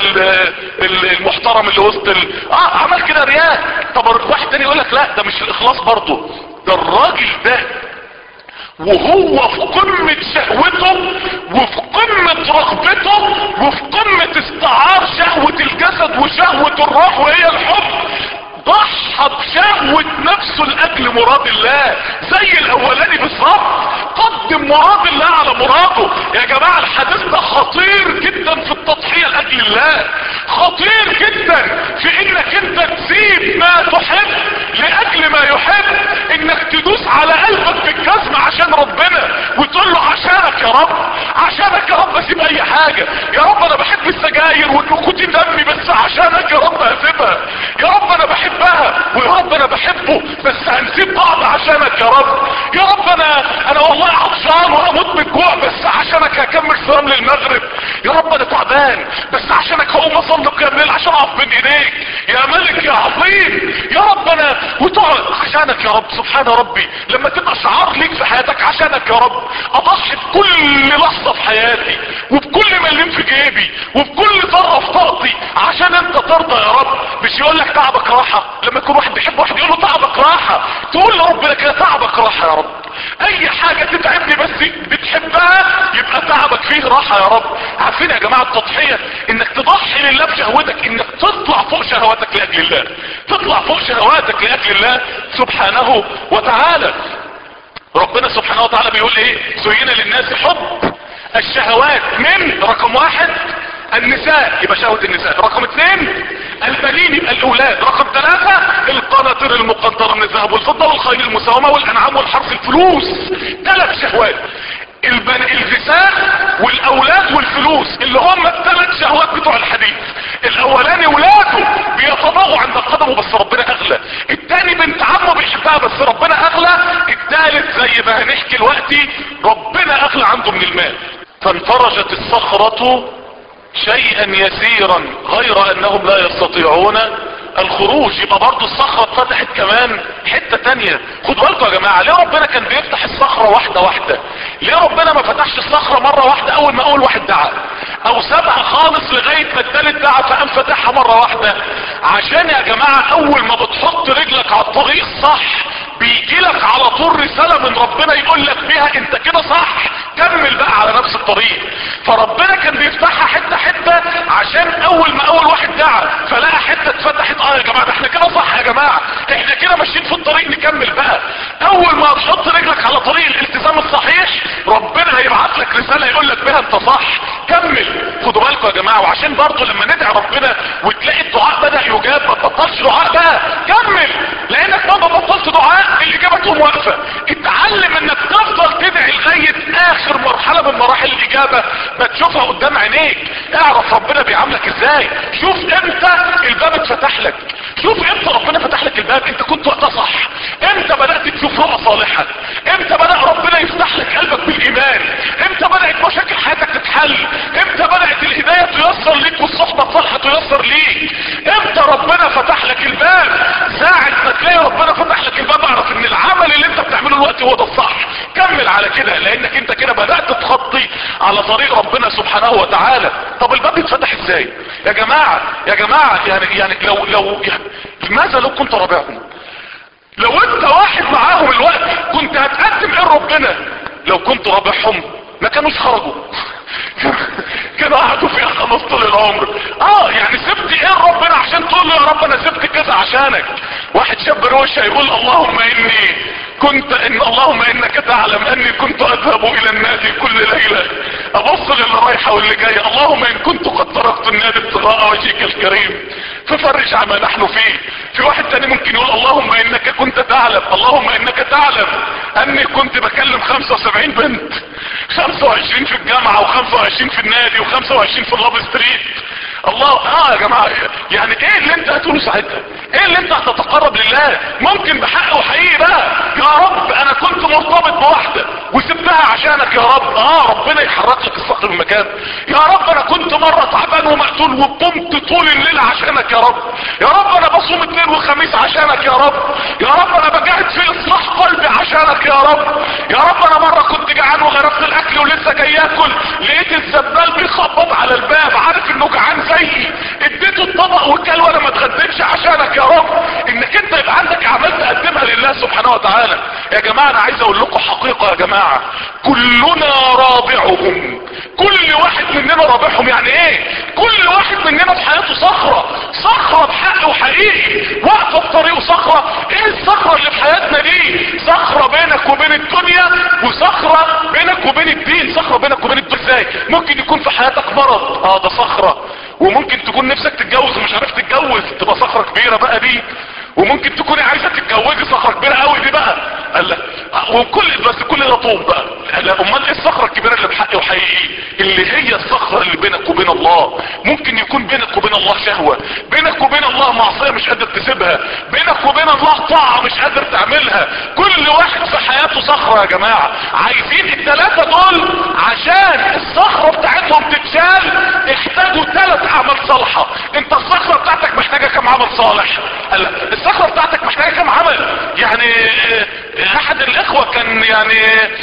المحترم اللي وسط ال... اه عمل كده رياء طب واحد تاني يقول لك لا ده مش الاخلاص برضه ده الراجل ده وهو في قمة شهوته وفي قمة رغبته وفي قمة استعار شهوة الجسد وشهوة الروح وهي الحب ضحى بشهوة نفسه لاجل مراد الله زي الاولاني بالظبط قدم مراد الله على مراده يا جماعة الحديث ده خطير جدا في التضحية لاجل الله خطير جدا في انك انت تسيب ما تحب لاجل ما يحب انك تدوس على قلبك بالجزم عشان ربنا وتقول له عشانك يا رب عشانك يا رب اسيب اي حاجة يا رب انا بحب السجاير والنكوتين دمي بس عشانك يا رب هسيبها يا رب انا بحبها ويا رب انا بحبه بس هنسيب بعض عشانك يا رب يا رب انا انا والله عطشان وهموت من الجوع بس عشانك هكمل صيام للمغرب يا رب انا تعبان بس عشانك هقوم اصلي قيام الليل عشان اقف بين ايديك يا ملك يا عظيم يا رب انا وتقعد عشانك يا رب سبحان ربي لما تبقى شعار ليك في حياتك عشانك يا رب اضحي بكل لحظة في حياتي وبكل مليم في جيبي وبكل ذرة في طاقتي عشان انت ترضى يا رب مش يقول لك تعبك راحة لما يكون واحد بيحب واحد يقول له تعبك راحة تقول لربنا كده تعبك راحة يا رب اي حاجة تتعبني بس بتحبها يبقى تعبك فيه راحة يا رب عارفين يا جماعة التضحية انك تضحي لله بشهوتك انك تطلع فوق شهواتك لاجل الله تطلع فوق شهواتك لاجل الله سبحانه وتعالى ربنا سبحانه وتعالى بيقول ايه زين للناس حب الشهوات من رقم واحد النساء يبقى شهوة النساء رقم اثنين البنين يبقى الاولاد رقم ثلاثة القناطر المقنطرة من الذهب والفضة والخيل المساومة والانعام والحرث الفلوس ثلاث شهوات البن... النساء والاولاد والفلوس اللي هم الثلاث شهوات بتوع الحديث الاولاني ولاده بيتضاغوا عند قدمه بس ربنا اغلى التاني بنت عمه بيحبها بس ربنا اغلى التالت زي ما هنحكي دلوقتي ربنا اغلى عنده من المال فانفرجت الصخرة شيئا يسيرا غير انهم لا يستطيعون الخروج يبقى برضو الصخرة اتفتحت كمان حتة تانية خدوا بالكم يا جماعة ليه ربنا كان بيفتح الصخرة واحدة واحدة ليه ربنا ما فتحش الصخرة مرة واحدة اول ما اول واحد دعا او سابها خالص لغاية ما التالت دعا فقام فتحها مرة واحدة عشان يا جماعة اول ما بتحط رجلك على الطريق الصح بيجي لك على طول رسالة من ربنا يقول لك بيها انت كده صح كمل بقى على نفس الطريق فربنا كان بيفتحها حتة حتة عشان اول ما اول واحد دعا فلقى حتة اتفتحت اه يا جماعة ده احنا كده صح يا جماعة احنا كده ماشيين في الطريق نكمل بقى اول ما تحط رجلك على طريق الالتزام الصحيح ربنا هيبعت لك رسالة يقول لك بيها انت صح كمل خدوا بالكم يا جماعة وعشان برضو لما ندعي ربنا وتلاقي الدعاء بدأ يجاب ما تبطلش دعاء بقى كمل لانك ما بطلت دعاء الاجابة تقوم واقفة اتعلم انك تفضل تدعي لغاية اخر مرحلة من مراحل الاجابة ما تشوفها قدام عينيك اعرف ربنا بيعاملك ازاي شوف امتى الباب اتفتح لك شوف امتى ربنا فتح لك الباب انت كنت وقتها صح امتى بدأت تشوف رؤى صالحة امتى بدأ ربنا يفتح لك قلبك بالايمان امتى بدأت مشاكل حياتك تتحل امتى بدأت الهداية تيسر ليك والصحبة الصالحة تيسر ليك امتى ربنا فتح لك الباب ساعة ما تلاقي ربنا فتح لك الباب اعرف ان العمل اللي انت بتعمله الوقت هو ده الصح كمل على كده لانك انت كده بدأت تخطي على طريق ربنا سبحانه وتعالى طب الباب يتفتح ازاي يا جماعة يا جماعة يعني يعني لو لو يعني ماذا لو كنت رابعهم لو انت واحد معاهم الوقت كنت هتقدم ايه ربنا لو كنت رابعهم ما كانوش خرجوا كانوا قعدوا فيها خلاص طول العمر اه يعني سبت ايه ربنا عشان تقول له يا رب انا سبت كذا عشانك واحد شاب روشه يقول اللهم اني كنت ان اللهم انك تعلم اني كنت اذهب الى النادي كل ليلة ابص للي رايحة واللي جاية اللهم ان كنت قد تركت النادي ابتغاء وجهك الكريم ففرج عما نحن فيه في واحد تاني ممكن يقول اللهم انك كنت تعلم اللهم انك تعلم اني كنت بكلم 75 بنت 25 في الجامعة و25 في النادي و25 في اللاب ستريت الله اه يا جماعة يعني ايه اللي انت هتقوله ساعتها ايه اللي انت هتتقرب لله ممكن بحق وحقيقي بقى يا رب انا كنت مرتبط بواحدة وسبتها عشانك يا رب اه ربنا يحرك لك الصقر من مكان يا رب انا كنت مرة تعبان ومقتول وقمت طول الليل عشانك يا رب يا رب انا بصوم اثنين وخميس عشانك يا رب يا رب انا بجاهد في اصلاح قلبي عشانك يا رب يا رب انا مرة كنت جعان وغرفت الاكل ولسه جاي اكل لقيت الزبال بيخبط على الباب عارف انه جعان زيي اديته الطبق وكل وانا ما اتغديتش عشانك يا رب انك انت يبقى عندك اعمال تقدمها لله سبحانه وتعالى يا جماعة انا عايز اقول لكم حقيقة يا جماعة كلنا رابعهم كل واحد مننا رابعهم يعني ايه كل واحد مننا في حياته صخرة صخرة بحق وحقيقي واقفة في طريقه صخرة ايه الصخرة اللي في حياتنا دي صخرة بينك وبين الدنيا وصخرة بينك وبين الدين صخرة بينك وبين الدين ازاي ممكن يكون في حياتك مرض اه ده صخرة وممكن تكون نفسك تتجوز ومش عارف تتجوز تبقى صخرة كبيرة بقى دي وممكن تكوني عايزة تتجوزي صخرة كبيرة قوي دي بقى قال لا وكل بس كل ده طوب بقى قال لا امال ايه الصخرة الكبيرة اللي بحق وحقيقي اللي هي الصخرة اللي بينك وبين الله ممكن يكون بينك وبين الله شهوة بينك وبين الله معصية مش قادر تسيبها بينك وبين الله طاعة مش قادر تعملها كل واحد في حياته صخرة يا جماعة عايزين الثلاثة دول عشان الصخرة بتاعتهم تتشال احتاجوا ثلاث اعمال صالحة انت الصخرة بتاعتك محتاجة كم عمل صالح قال لا الصخرة بتاعتك محتاجة كم عمل يعني احد الاخوة كان يعني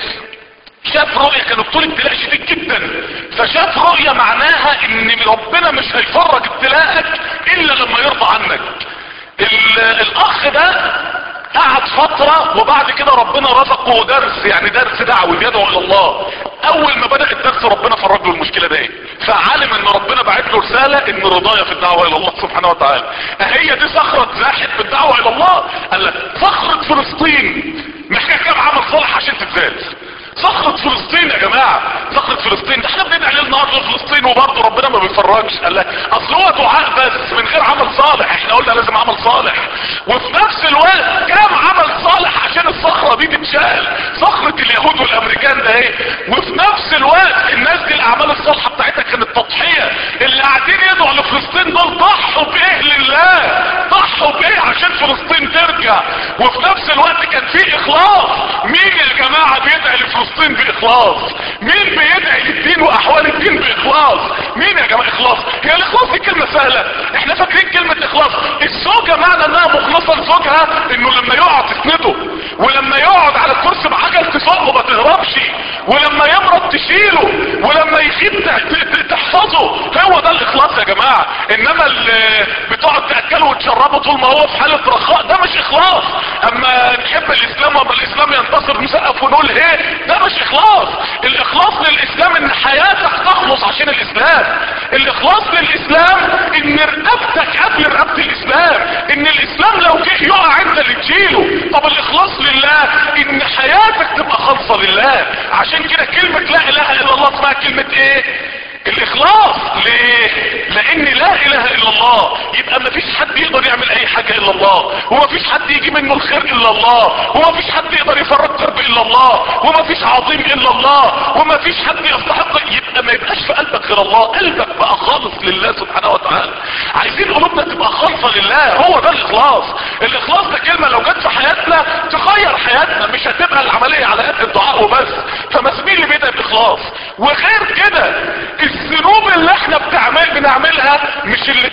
شاف رؤية كان ابتلى ابتلاء شديد جدا فشاف رؤية معناها ان ربنا مش هيفرج ابتلاءك الا لما يرضى عنك الاخ ده قعد فترة وبعد كده ربنا رزقه درس يعني درس دعوي بيدعو الى الله اول ما بدأ الدرس ربنا فرج له المشكلة ده ايه فعلم ان ربنا بعت له رسالة ان رضايا في الدعوة الى الله سبحانه وتعالى هي دي صخرة زاحت في الدعوة الى الله قال لك صخرة فلسطين محتاج كام عمل صالح عشان تتزال صخرة فلسطين يا جماعة صخرة فلسطين ده احنا بندعي ليل نهار لفلسطين وبرضه ربنا ما بيفرجش قال لك اصل هو دعاء بس من غير عمل صالح احنا قلنا لازم عمل صالح وفي نفس الوقت كام عمل صالح عشان الصخرة دي تتشال صخرة اليهود والامريكان ده ايه وفي نفس الوقت الناس دي الاعمال الصالحة بتاعتها كانت تضحية اللي قاعدين يدعوا لفلسطين دول ضحوا بايه لله ضحوا بايه عشان فلسطين ترجع وفي نفس الوقت كان في اخلاص مين يا جماعة بيدعي لفلسطين فلسطين باخلاص مين بيدعي للدين واحوال الدين باخلاص مين يا جماعه اخلاص هي الاخلاص دي كلمه سهله احنا فاكرين كلمه اخلاص الزوجه معنى انها مخلصه لزوجها انه لما يقع تسنده ولما يقعد على الكرسي بعجل تسوقه ما تهربش ولما يمرض تشيله ولما يخيب تحفظه هو ده الاخلاص يا جماعه انما اللي بتقعد تاكله وتشربه طول ما هو في حاله رخاء ده مش اخلاص اما نحب الاسلام وما الاسلام ينتصر نسقف ونقول ايه ده مش اخلاص الاخلاص للاسلام ان حياتك تخلص عشان الاسلام الاخلاص للاسلام ان رقبتك قبل رقبه الاسلام ان الاسلام لو جه يقع انت اللي تشيله طب الاخلاص لله ان حياتك تبقى خالصه لله عشان كده كلمه لا اله الا الله اسمها كلمه ايه الاخلاص ليه لان لا اله الا الله يبقى ما فيش حد يقدر يعمل اي حاجة الا الله وما فيش حد يجي منه الخير الا الله وما فيش حد يقدر يفرج كرب الا الله وما فيش عظيم الا الله وما فيش حد يستحق يبقى ما يبقاش في قلبك غير الله قلبك بقى خالص لله سبحانه وتعالى عايزين قلوبنا تبقى خالصة لله هو ده الاخلاص الاخلاص ده كلمة لو جت في حياتنا تغير حياتنا مش هتبقى العملية على قد الدعاء وبس فمسمين اللي بيدعي باخلاص وغير كده الذنوب اللي احنا بتعمل بنعملها مش اللي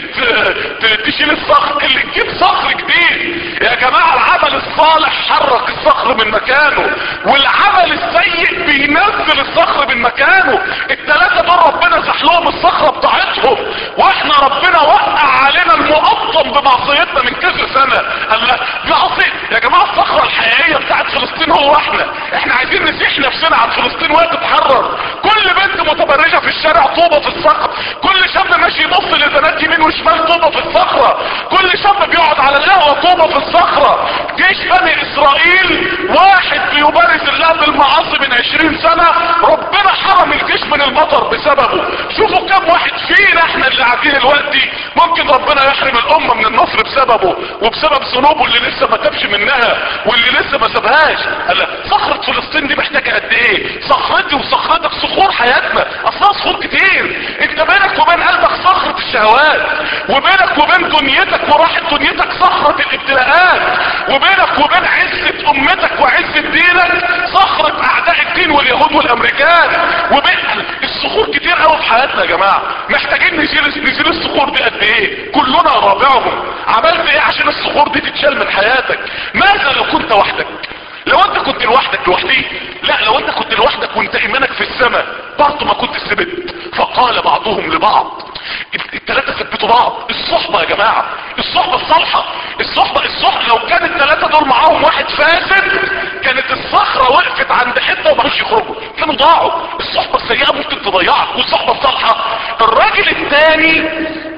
تشيل الصخر اللي تجيب صخر جديد يا جماعة العمل الصالح حرك الصخر من مكانه والعمل السيء بينزل الصخر من مكانه التلاتة دول ربنا زحلهم الصخرة بتاعتهم واحنا ربنا وقع علينا المقطم بمعصيتنا من كذا سنة قال لا معصية يا جماعة الصخرة الحقيقية بتاعت فلسطين هو احنا احنا عايزين نزيح نفسنا عن فلسطين وهي تتحرر كل بنت متبرجة في الشارع طوبة في الصخر كل شاب ماشي يبص لبنات يمين وشمال طوبة في الصخرة كل شاب بيقعد على القهوة طوبة في الصخرة جيش بني اسرائيل واحد بيبارز الله بالمعاصي من عشرين سنة ربنا حرم الجيش من المطر بسببه شوفوا كم واحد فينا احنا اللي قاعدين دلوقتي ممكن ربنا يحرم الامة من النصر بسببه وبسبب ذنوبه اللي لسه ما تبش منها واللي لسه ما سابهاش قال صخرة فلسطين دي محتاجة قد ايه صخرتي وصخرتك صخور حياتنا اصلا صخور كتير انت بينك وبين قلبك صخرة الشهوات وبينك وبين دنيتك وراحة دنيتك صخرة الابتلاءات وبينك وبين عزة امتك وعزة دينك صخرة اعداء الدين واليهود والامريكان وبين الصخور كتير قوي في حياتنا يا جماعة محتاجين نشيل نشيل الصخور دي قد ايه كلنا رابعهم عملت ايه عشان الصخور دي تتشال من حياتك ماذا لو كنت وحدك لو انت كنت لوحدك لوحدي لا لو انت كنت لوحدك وانت ايمانك في السماء برضه ما كنت سبت فقال بعضهم لبعض الثلاثة ثبتوا بعض الصحبة يا جماعة الصحبة الصالحة الصحبة الصحبة لو كان الثلاثة دول معاهم واحد فاسد كانت الصخرة وقفت عند حتة وما يخرجوا كانوا ضاعوا الصحبة السيئة ممكن تضيعك والصحبة الصالحة الراجل الثاني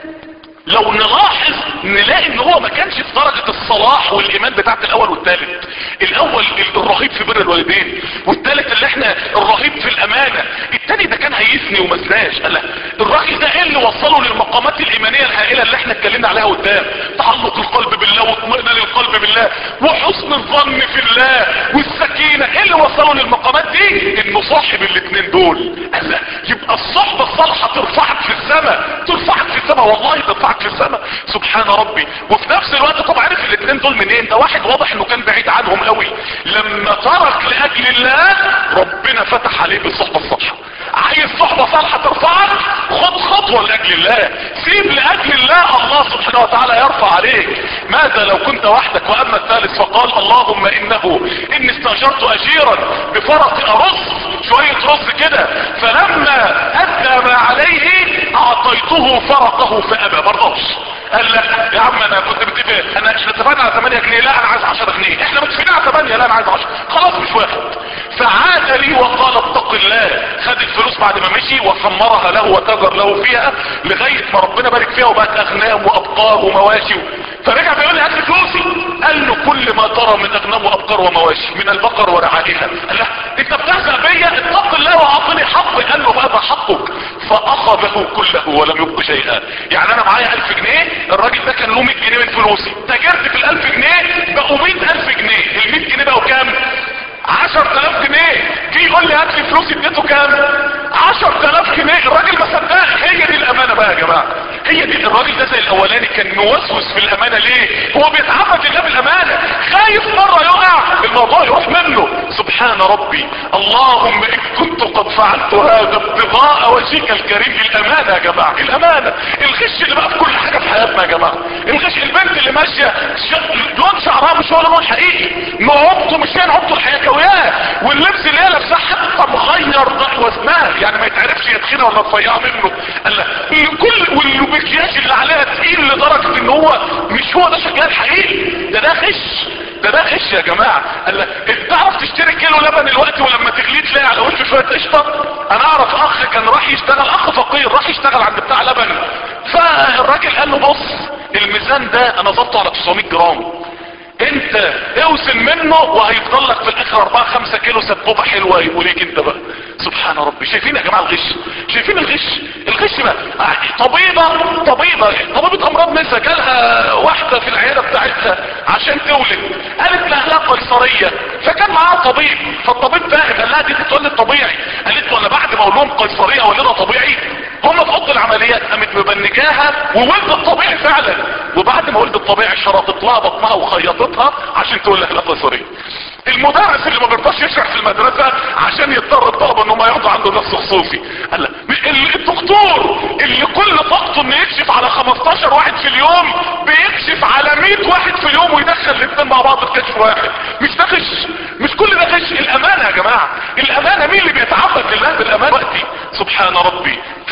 لو نلاحظ نلاقي ان هو ما كانش في درجة الصلاح والايمان بتاعت الاول والثالث الاول الرهيب في بر الوالدين والثالث اللي احنا الرهيب في الامانة الثاني ده كان هيثني وما زناش قال الراجل ده ايه اللي وصله للمقامات الايمانية الهائلة اللي احنا اتكلمنا عليها قدام تعلق القلب بالله واطمئنان القلب بالله وحسن الظن في الله والسكينة ايه اللي وصله للمقامات دي انه صاحب الاثنين دول قال يبقى الصحبة الصالحة ترفعك في السماء ترفعك في السماء والله ترفعك في السماء سبحان ربي وفي نفس الوقت طب عارف الاثنين دول منين ده واحد واضح انه كان بعيد عنهم قوي لما ترك لاجل الله ربنا فتح عليه بالصحبة الصالحة عايز صحبة صالحة ترفعك خد خطوة لاجل الله سيب لاجل الله الله سبحانه وتعالى يرفع عليك ماذا لو كنت وحدك واما الثالث فقال اللهم انه اني استاجرت اجيرا بفرط ارص شوية رص كده فلما ادى ما عليه اعطيته فرقه فابى مرضاش قال لك يا عم انا كنت متفق انا احنا اتفقنا على 8 جنيه لا انا عايز 10 جنيه احنا متفقين على 8 لا انا عايز 10 خلاص مش واخد فعاد لي وقال اتق الله خد الفلوس بعد ما مشي وخمرها له وتجر له فيها لغاية ما ربنا بارك فيها وبقت اغنام وابقار ومواشي فرجع بيقول لي هات لي فلوسي قال له كل ما ترى من اغنام وابقار ومواشي من البقر ورعائها قال له انت بتهزأ بيا اتق الله واعطني حقي قال له هذا حقك فاخذه كله ولم يبق شيئا يعني انا معايا 1000 جنيه الراجل ده كان له 100 جنيه من فلوسي تاجرت في ال 1000 جنيه بقوا 100000 جنيه ال 100 جنيه بقوا كام 10000 جنيه جه يقول لي هات لي فلوسي اديته كام 10000 جنيه الراجل ما صدقش هي دي الامانه بقى يا جماعه هي دي الراجل ده زي الاولاني كان موسوس في الامانه ليه هو بيتعبد الله بالامانه خايف مره يقع الموضوع يروح منه سبحان سبحان ربي اللهم ان كنت قد فعلت هذا ابتغاء وجهك الكريم الامانة يا جماعة الامانة الغش اللي بقى في كل حاجة في حياتنا يا جماعة الغش البنت اللي ماشية ش- لون شعرها مش هو لون حقيقي نعوبته مش هي نعوبته الحيكويات واللبس اللي هي لابساه حتى مغير ض- وزنها يعني ما يتعرفش هي تخينه ولا رفيعه منه قال لا كل والمكياج اللي عليها تقيل لدرجه ان هو مش هو ده شكلها الحقيقي ده ده غش ده ده غش يا جماعه قال لا انت تعرف تشتري كيلو لبن الوقت ولما تغليه تلاقي على وشه شويه قشطه انا اعرف اخ كان راح يشتغل اخ فقير راح يشتغل عند بتاع لبن فالراجل قال له بص الميزان ده انا ظبطه على 900 جرام انت اوزن منه وهيفضل لك في الاخر 4 5 كيلو سبوبه حلوه يبقوا ليك انت بقى سبحان ربي شايفين يا جماعه الغش شايفين الغش الغش بقى آه، طبيبه طبيبه طبيبه امراض نسا جالها واحده في العياده بتاعتها عشان تولد قالت لها لا قيصريه فكان معاها طبيب فالطبيب فاهم قال لها دي تقول لي الطبيعي قالت له انا بعد ما اقول لهم قيصريه اولدها طبيعي هم في اوضه العمليات قامت مبنجاها وولدت طبيعي فعلا وبعد ما ولدت طبيعي شرطت لها بطنها وخيطتها عشان تقول لك لا قيصريه المدرس اللي ما بيرضاش يشرح في المدرسه عشان يضطر الطلبه ان هم ياخدوا عنده درس خصوصي قال لا ال- الدكتور اللي كل طاقته انه يكشف على 15 واحد في اليوم بيكشف على 100 واحد في اليوم ويدخل الاثنين مع بعض في كشف واحد مش ده غش مش كل ده غش الامانه يا جماعه الامانه مين اللي بيتعبد لله بالامانه وقتي سبحان ربي ف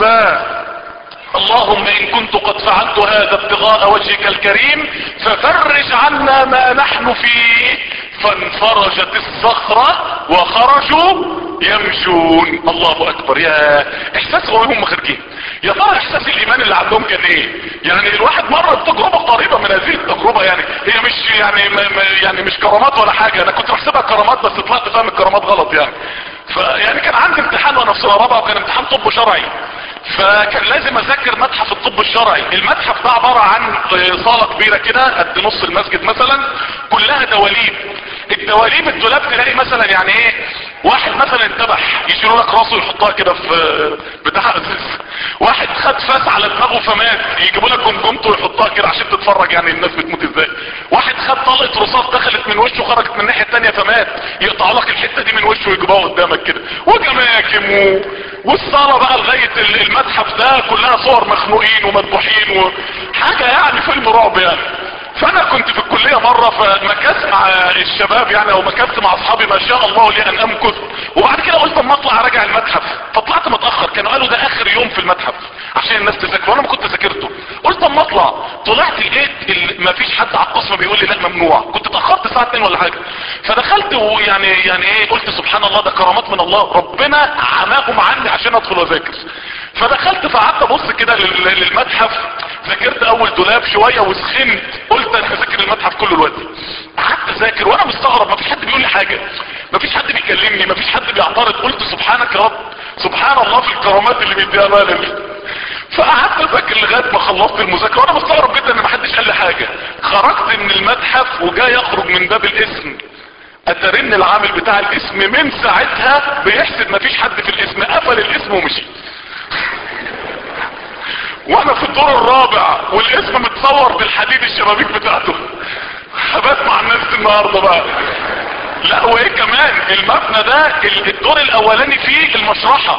اللهم ان كنت قد فعلت هذا ابتغاء وجهك الكريم ففرج عنا ما نحن فيه فانفرجت الصخرة وخرجوا يمشون الله اكبر يا احساس هم خارجين يا ترى احساس الايمان اللي عندهم كان ايه يعني الواحد مر بتجربة قريبة من هذه التجربة يعني هي مش يعني ما ما- يعني مش كرامات ولا حاجة انا كنت بحسبها كرامات بس طلعت فاهم الكرامات غلط يعني فيعني كان عندي امتحان وانا في سنة رابعة وكان امتحان طب شرعي فكان لازم اذاكر متحف الطب الشرعي المتحف ده عبارة عن صالة كبيرة كده قد نص المسجد مثلا كلها دواليب الدواليب الدولاب تلاقي مثلا يعني ايه واحد مثلا انتبح يشيلوا لك راسه يحطها كده في بتاع اساس واحد خد فاس على دماغه فمات يجيبوا لك جمجمته ويحطها كده عشان تتفرج يعني الناس بتموت ازاي واحد خد طلقه رصاص دخلت من وشه خرجت من الناحيه الثانيه فمات يقطعوا لك الحته دي من وشه ويجيبوها قدامك كده وجماكم و... والصاله بقى لغايه ال- المتحف ده كلها صور مخنوقين ومذبوحين وحاجه يعني فيلم رعب يعني فانا كنت في الكلية مرة فمكثت مع الشباب يعني او مكثت مع اصحابي ما شاء الله لي ان امكث وبعد كده قلت اما اطلع اراجع المتحف فطلعت متأخر كانوا قالوا ده اخر يوم في المتحف عشان الناس تذاكر وانا ما كنت ذاكرته قلت اما اطلع طلعت لقيت ال- ما فيش حد على القسم بيقول لي لا ممنوع كنت اتاخرت الساعه 2 ولا حاجه فدخلت ويعني يعني ايه قلت سبحان الله ده كرامات من الله ربنا عماهم عني عشان ادخل واذاكر فدخلت فقعدت ابص كده لل- للمتحف ذاكرت اول دولاب شويه وسخنت قلت انا هذاكر المتحف كله دلوقتي قعدت اذاكر وانا مستغرب ما فيش حد بيقول لي حاجه ما فيش حد بيكلمني ما فيش حد بيعترض قلت سبحانك يا رب سبحان الله في الكرامات اللي بيديها لنا لله فقعدت اذاكر لغايه ما خلصت المذاكره وانا مستغرب جدا ان ما حدش قال لي حاجه خرجت من المتحف وجاي يخرج من باب الاسم اترن العامل بتاع الاسم من ساعتها بيحسب ما فيش حد في الاسم قفل الاسم ومشي وانا في الدور الرابع والاسم متصور بالحديد الشبابيك بتاعته بسمع الناس دي النهارده بقى لا وايه كمان المبنى ده ال- الدور الاولاني فيه المشرحه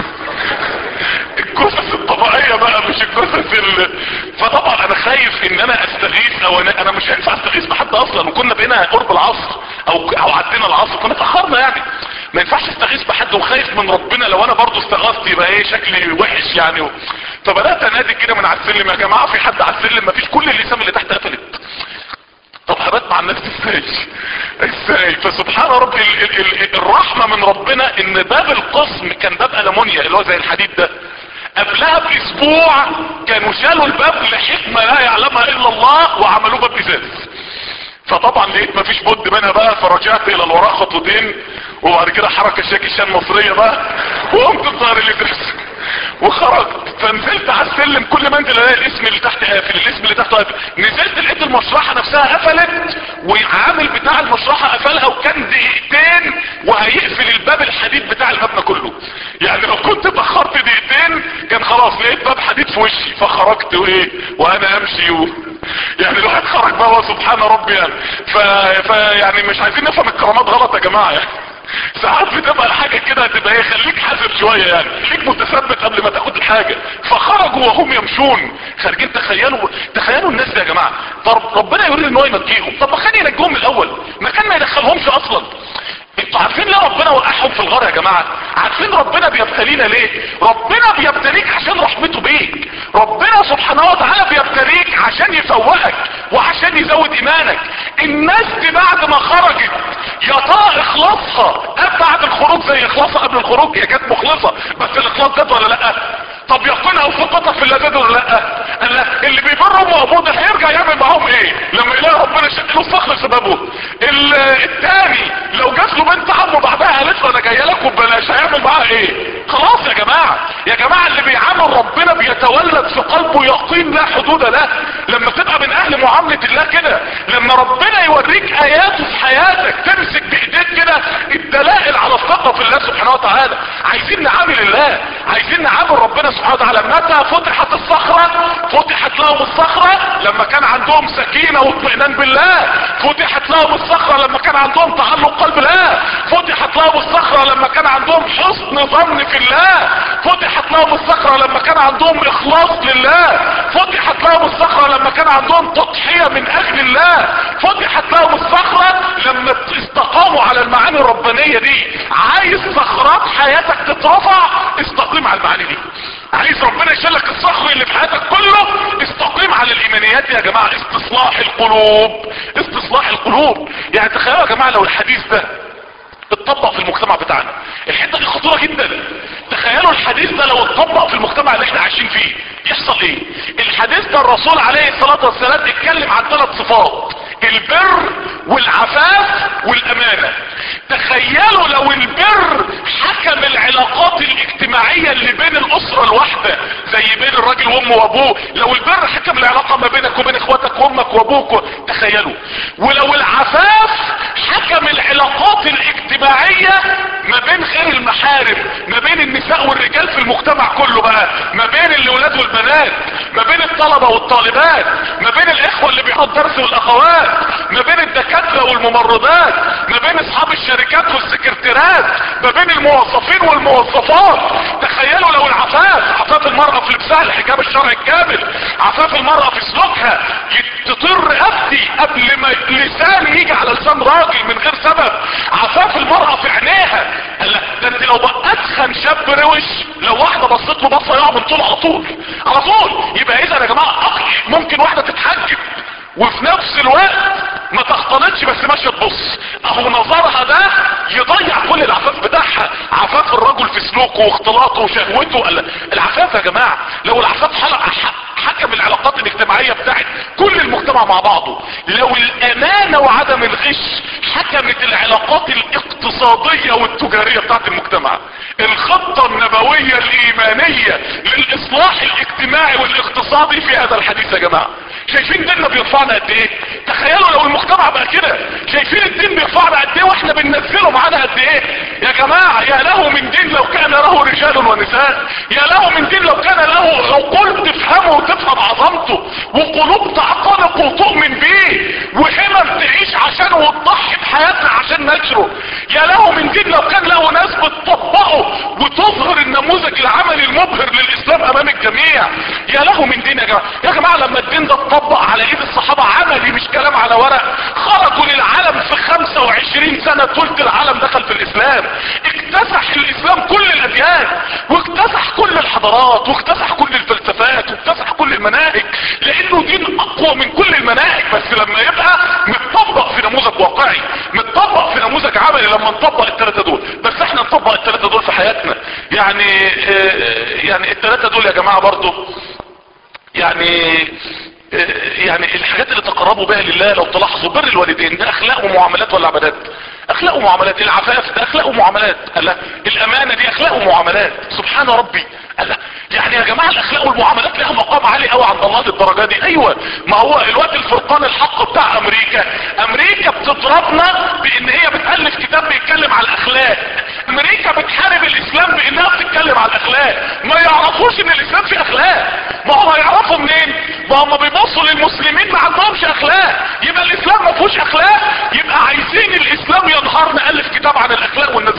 الجثث الطبيعيه بقى مش الجثث ال... فطبعا انا خايف ان انا استغيث او انا, أنا مش هينفع استغيث بحد اصلا وكنا بقينا قرب العصر او او عدينا العصر كنا اتاخرنا يعني ما ينفعش استغيث بحد وخايف من ربنا لو انا برضو استغاثت يبقى ايه شكلي وحش يعني و... فبدات انادي كده من على السلم يا جماعه في حد على السلم ما فيش كل اللسان اللي تحت قفلت طب هبات مع الناس ازاي ازاي فسبحان رب ال ال ال الرحمة من ربنا ان باب القسم كان باب المونيا اللي هو زي الحديد ده قبلها باسبوع كانوا شالوا الباب لحكمة لا يعلمها الا الله وعملوه باب ازاز فطبعا لقيت مفيش بد منها بقى فرجعت الى الوراء خطوتين وبعد كده حركة شاكي شان مصرية بقى وقمت الظهر اللي درس وخرجت فنزلت على السلم كل ما انزل الاقي الاسم اللي تحت قافل الاسم اللي تحت قافل نزلت لقيت المشرحة نفسها قفلت والعامل بتاع المشرحة قفلها وكان دقيقتين وهيقفل الباب الحديد بتاع المبنى كله يعني لو كنت اتاخرت دقيقتين كان خلاص لقيت باب حديد في وشي فخرجت وايه وانا امشي و... يعني الواحد خرج بقى هو سبحان ربي يعني ف... ف يعني مش عايزين نفهم الكرامات غلط يا جماعه يعني ساعات بتبقى الحاجة كده هتبقى ايه خليك حذر شوية يعني خليك متثبت قبل ما تاخد الحاجة فخرجوا وهم يمشون خارجين تخيلوا تخيلوا الناس دي يا جماعة طب ربنا يريد ان هو ينجيهم طب ما كان ينجيهم من الاول ما كان ما يدخلهمش اصلا انتوا عارفين ليه ربنا وقعهم في الغار يا جماعة عارفين ربنا بيبتلينا ليه ربنا بيبتليك عشان رحمته بيك ربنا سبحانه وتعالى بيبتليك عشان يفوقك وعشان يزود ايمانك الناس دي بعد ما خرجت يا ترى اخلاصها قد بعد الخروج زي اخلاصها قبل الخروج هي كانت مخلصة بس الاخلاص زاد ولا لا طب يقينها وثقتها في الله زاد ولا لا قال لا اللي بيبر امه وابوه ده هيرجع يعمل معاهم ايه لما يلاقي ربنا شق له الصخر بسببه ال- التاني لو جات له بنت عمه بعدها قالت له انا جايه لكم ببلاش هيعمل معاها ايه خلاص يا جماعه يا جماعه اللي بيعامل ربنا بيتولد في قلبه يقين لا حدود له لما تبقى من اهل معامله الله كده لما ربنا يوريك اياته في حياتك تمسك بايديك كده الدلائل على الثقه في الله سبحانه وتعالى عايزين نعامل الله عايزين نعامل ربنا سبحانه وتعالى متى فتحت الصخره فتحت لهم الصخره لما كان عندهم سكينه واطمئنان بالله فتحت لهم الصخره لما كان عندهم تعلق قلب الله فتحت لهم الصخره لما كان عندهم حسن ظن في الله فتحت لهم الصخره لما كان عندهم اخلاص لله فتحت لهم الصخره لما كان عندهم تضحيه من اجل الله فتحت لهم الصخره لما استقاموا على المعاني الربانيه دي عايز صخرات حياتك تترفع استقيم على المعاني دي عايز ربنا يشيلك الصخر اللي في حياتك كله استقيم على الايمانيات دي يا جماعه استصلاح القلوب استصلاح القلوب يعني تخيلوا يا جماعه لو الحديث ده اتطبق في المجتمع بتاعنا الحته دي خطيره جدا تخيلوا الحديث ده لو اتطبق في المجتمع اللي احنا عايشين فيه يحصل ايه الحديث ده الرسول عليه الصلاه والسلام اتكلم عن ثلاث صفات البر والعفاف والامانه تخيلوا لو البر حكم العلاقات الاجتماعيه اللي بين الاسره الواحده زي بين الراجل وامه وابوه لو البر حكم العلاقه ما بينك وبين اخواتك وامك وابوك تخيلوا ولو العفاف حكم العلاقات الاجتماعيه ما بين غير المحارم ما بين النساء والرجال في المجتمع كله بقى ما بين الاولاد والبنات ما بين الطلبه والطالبات ما بين الاخوه اللي بيحضروا الدرس والاخوات ما بين الدكاتره والممرضات ما بين اصحاب الشركات والسكرتيرات ما بين الموظفين والموظفات تخيلوا لو العفاف عفاف المرأة في لبسها الحجاب الشرعي الكامل عفاف المرأة في سلوكها تطير رقبتي قبل ما لسان يجي على لسان راجل من غير سبب عفاف المرأة في عينيها قال لا ده انت لو بقى اتخن شاب روش لو واحدة بصيت له بصة يقع من طول على طول على طول يبقى اذا يا جماعة أقل ممكن واحدة تتحجب وفي نفس الوقت ما تختلطش بس ماشيه تبص اهو نظرها ده يضيع كل العفاف بتاعها عفاف الرجل في سلوكه واختلاطه وشهوته قال- العفاف يا جماعه لو العفاف حلق حكم العلاقات الاجتماعيه بتاعت كل المجتمع مع بعضه لو الامانه وعدم الغش حكمت العلاقات الاقتصاديه والتجاريه بتاعت المجتمع الخطه النبويه الايمانيه للاصلاح الاجتماعي والاقتصادي في هذا الحديث يا جماعه شايفين ديننا بيرفعنا قد ايه تخيلوا لو المجتمع بقى كده شايفين الدين بيرفعنا قد ايه واحنا بننزله معانا قد ايه يا جماعة يا له من دين لو كان له رجال ونساء يا له من دين لو كان له عقول تفهمه وتفهم عظمته وقلوب تعتنق وتؤمن بيه وهمم تعيش عشانه وتضحي بحياتنا عشان نشره يا له من دين لو كان له ناس بتطبقه وتظهر النموذج العملي المبهر للاسلام امام الجميع يا له من دين يا جماعة يا جماعة لما الدين ده اتطبق على ايد الصحابة عملي مش كلام على ورق خرجوا للعالم في 25 سنة ثلث العالم دخل في الاسلام اكتسح الاسلام كل الاديان واكتسح كل الحضارات واكتسح كل الفلسفات واكتسح كل المناهج لانه دين اقوى من كل المناهج بس لما يبقى متطبق في نموذج واقعي متطبق في نموذج عملي لما نطبق الثلاثة دول بس احنا نطبق الثلاثة دول في حياتنا يعني اه يعني الثلاثة دول يا جماعة برضو يعني يعني الحاجات اللي تقربوا بها لله لو تلاحظوا بر الوالدين ده اخلاق ومعاملات ولا عبادات اخلاق ومعاملات العفاف ده اخلاق ومعاملات الله الامانه دي اخلاق ومعاملات سبحان ربي الله يعني يا جماعه الاخلاق والمعاملات لها مقام عالي قوي عند الله للدرجه دي ايوه ما هو الوقت الفرقان الحق بتاع امريكا امريكا بتضربنا بان هي بتالف كتاب بيتكلم على الاخلاق امريكا بتحارب الاسلام بانها بتتكلم على الاخلاق ما يعرفوش ان الاسلام فيه اخلاق ما هم هيعرفوا منين ما هم بيبصوا للمسلمين ما عندهمش اخلاق يبقى الاسلام ما فيهوش اخلاق يبقى عايزين الاسلام ينهار نالف كتاب عن الاخلاق وننزله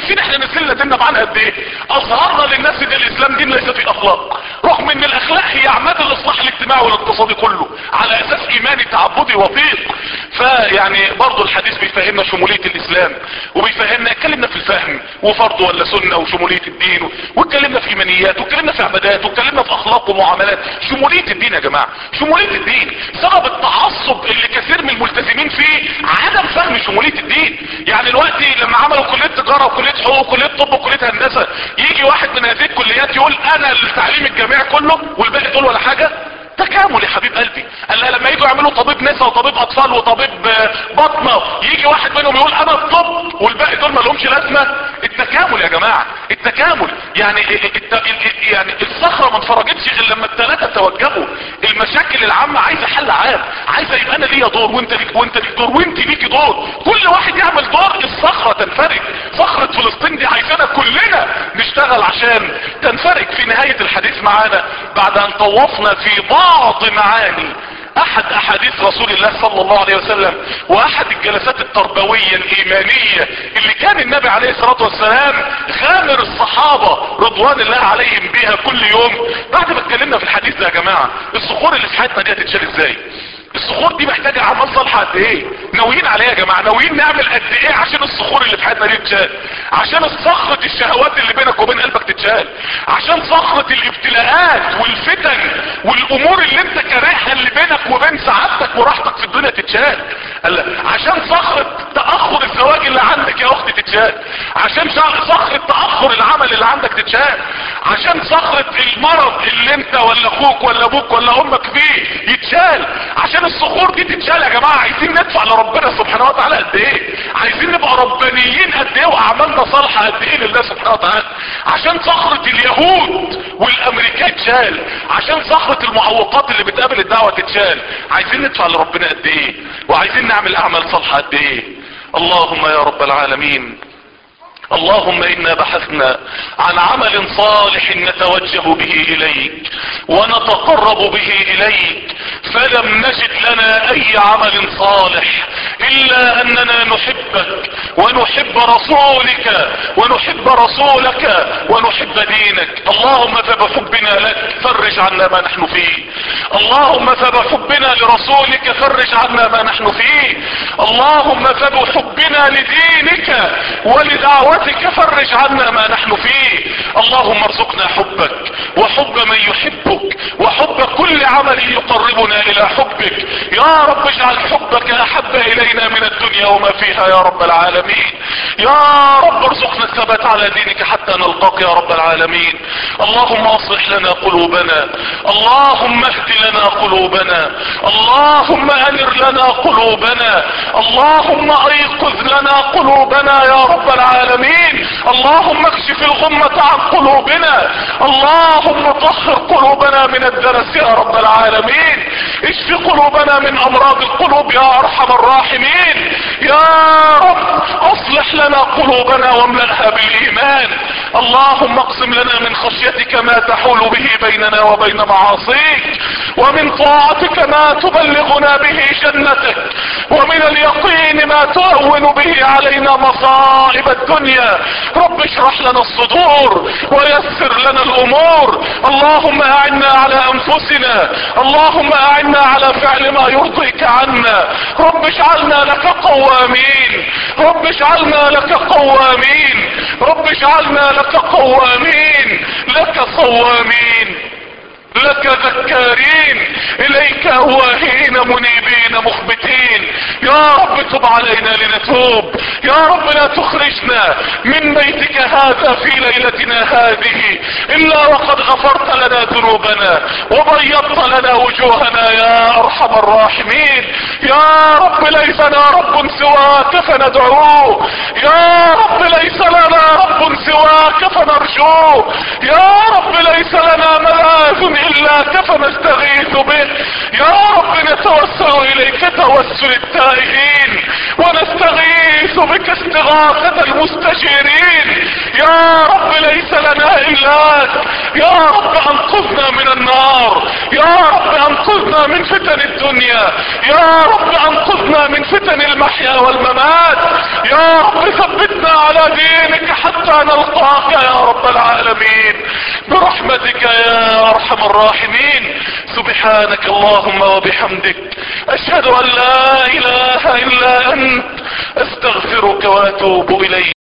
شايفين احنا نزلنا ديننا معانا قد ايه اظهرنا للناس ان الاسلام دين ليس فيه اخلاق رغم ان الاخلاق هي عماد الاصلاح الاجتماعي والاقتصادي كله على اساس ايماني تعبدي وثيق فيعني برضو الحديث بيفهمنا شمولية الاسلام وبيفهمنا اتكلمنا في الفهم وفرض ولا سنة وشمولية الدين واتكلمنا في ايمانيات واتكلمنا في عبادات واتكلمنا في اخلاق ومعاملات شمولية الدين يا جماعة شمولية الدين سبب التعصب اللي كثير من الملتزمين فيه عدم فهم شمولية الدين يعني دلوقتي لما عملوا كلية تجارة وكلية حقوق وكلية طب وكلية هندسة يجي واحد من هذه الكليات يقول انا التعليم الجامعي كله والباقي دول ولا حاجة تكامل يا حبيب قلبي قال لها لما يجوا يعملوا طبيب نساء وطبيب اطفال وطبيب آه، بطنه يجي واحد منهم يقول انا الطب والباقي دول ما لهمش لازمه التكامل يا جماعه التكامل يعني الت... يعني الصخره ما انفرجتش غير لما الثلاثه توجهوا المشاكل العامه عايزه حل عام عايزه يبقى انا ليا دور وانت ليك وانت ليك دور وانت ليكي دور كل واحد يعمل دور الصخره تنفرج صخره فلسطين دي عايزانا كلنا نشتغل عشان تنفرج في نهايه الحديث معانا بعد ان طوفنا في بعض معاني احد احاديث رسول الله صلى الله عليه وسلم واحد الجلسات التربوية الايمانية اللي كان النبي عليه الصلاة والسلام غامر الصحابة رضوان الله عليهم بيها كل يوم بعد ما اتكلمنا في الحديث ده يا جماعة الصخور اللي في حياتنا دي هتتشال ازاي الصخور دي محتاجة اعمال صالحة قد ايه ناويين عليها يا جماعة ناويين نعمل قد ايه عشان الصخور اللي في حياتنا دي تتشال عشان صخرة الشهوات اللي بينك وبين قلبك تتشال عشان صخرة الابتلاءات والفتن والامور اللي انت كارهها اللي بينك وبين سعادتك وراحتك في الدنيا تتشال قال عشان صخرة تأخر الزواج اللي عندك يا اختي تتشال عشان صخرة تأخر العمل اللي عندك تتشال عشان صخرة المرض اللي انت ولا اخوك ولا ابوك ولا امك فيه يتشال عشان الصخور دي تتشال يا جماعة عايزين ندفع لربنا سبحانه وتعالى قد ايه عايزين نبقى ربانيين قد ايه واعمالنا صالحة قد ايه لله سبحانه وتعالى عشان صخرة اليهود والامريكان تتشال عشان صخرة المعوقات اللي بتقابل الدعوة تتشال عايزين ندفع لربنا قد ايه وعايزين نعمل اعمال صالحة قد ايه اللهم يا رب العالمين اللهم انا بحثنا عن عمل صالح نتوجه به اليك ونتقرب به اليك فلم نجد لنا اي عمل صالح الا اننا نحبك ونحب رسولك ونحب رسولك ونحب دينك اللهم فبحبنا لك فرج عنا ما نحن فيه اللهم فبحبنا لرسولك فرج عنا ما نحن فيه اللهم فبحبنا لدينك ولدعوتك برحمتك فرج عنا ما نحن فيه اللهم ارزقنا حبك وحب من يحبك وحب كل عمل يقربنا الى حبك يا رب اجعل حبك احب الينا من الدنيا وما فيها يا رب العالمين يا رب ارزقنا الثبات على دينك حتى نلقاك يا رب العالمين اللهم اصلح لنا قلوبنا اللهم اهد لنا قلوبنا اللهم انر لنا قلوبنا اللهم ايقظ لنا قلوبنا يا رب العالمين اللهم اكشف الغمة عن قلوبنا اللهم طهر قلوبنا من الدنس يا رب العالمين اشف قلوبنا من امراض القلوب يا ارحم الراحمين يا رب اصلح لنا قلوبنا واملأها بالايمان اللهم اقسم لنا من خشيتك ما تحول به بيننا وبين معاصيك ومن طاعتك ما تبلغنا به جنتك ومن اليقين ما تهون به علينا مصائب الدنيا رب اشرح لنا الصدور ويسر لنا الامور اللهم اعنا على انفسنا اللهم اعنا على فعل ما يرضيك عنا رب اجعلنا لك قوامين رب اجعلنا لك قوامين رب اجعلنا لك قوامين لك صوامين لك ذكارين اليك اواهين منيبين مخبتين يا رب تب علينا لنتوب يا رب لا تخرجنا من بيتك هذا في ليلتنا هذه الا وقد غفرت لنا ذنوبنا وبيضت لنا وجوهنا يا ارحم الراحمين يا رب ليس لنا رب سواك فندعوه يا رب ليس لنا رب سواك فنرجوه يا رب ليس لنا ملاذ الا فنستغيث به يا رب نتوسل اليك توسل التائهين ونستغيث بك استغاثة استغاثة المستجيرين يا رب ليس لنا الاك يا رب انقذنا من النار يا رب انقذنا من فتن الدنيا يا رب انقذنا من فتن المحيا والممات يا رب ثبتنا على دينك حتى نلقاك يا رب العالمين برحمتك يا ارحم الراحمين سبحانك اللهم وبحمدك اشهد ان لا اله الا انت استغفرك واتوب اليك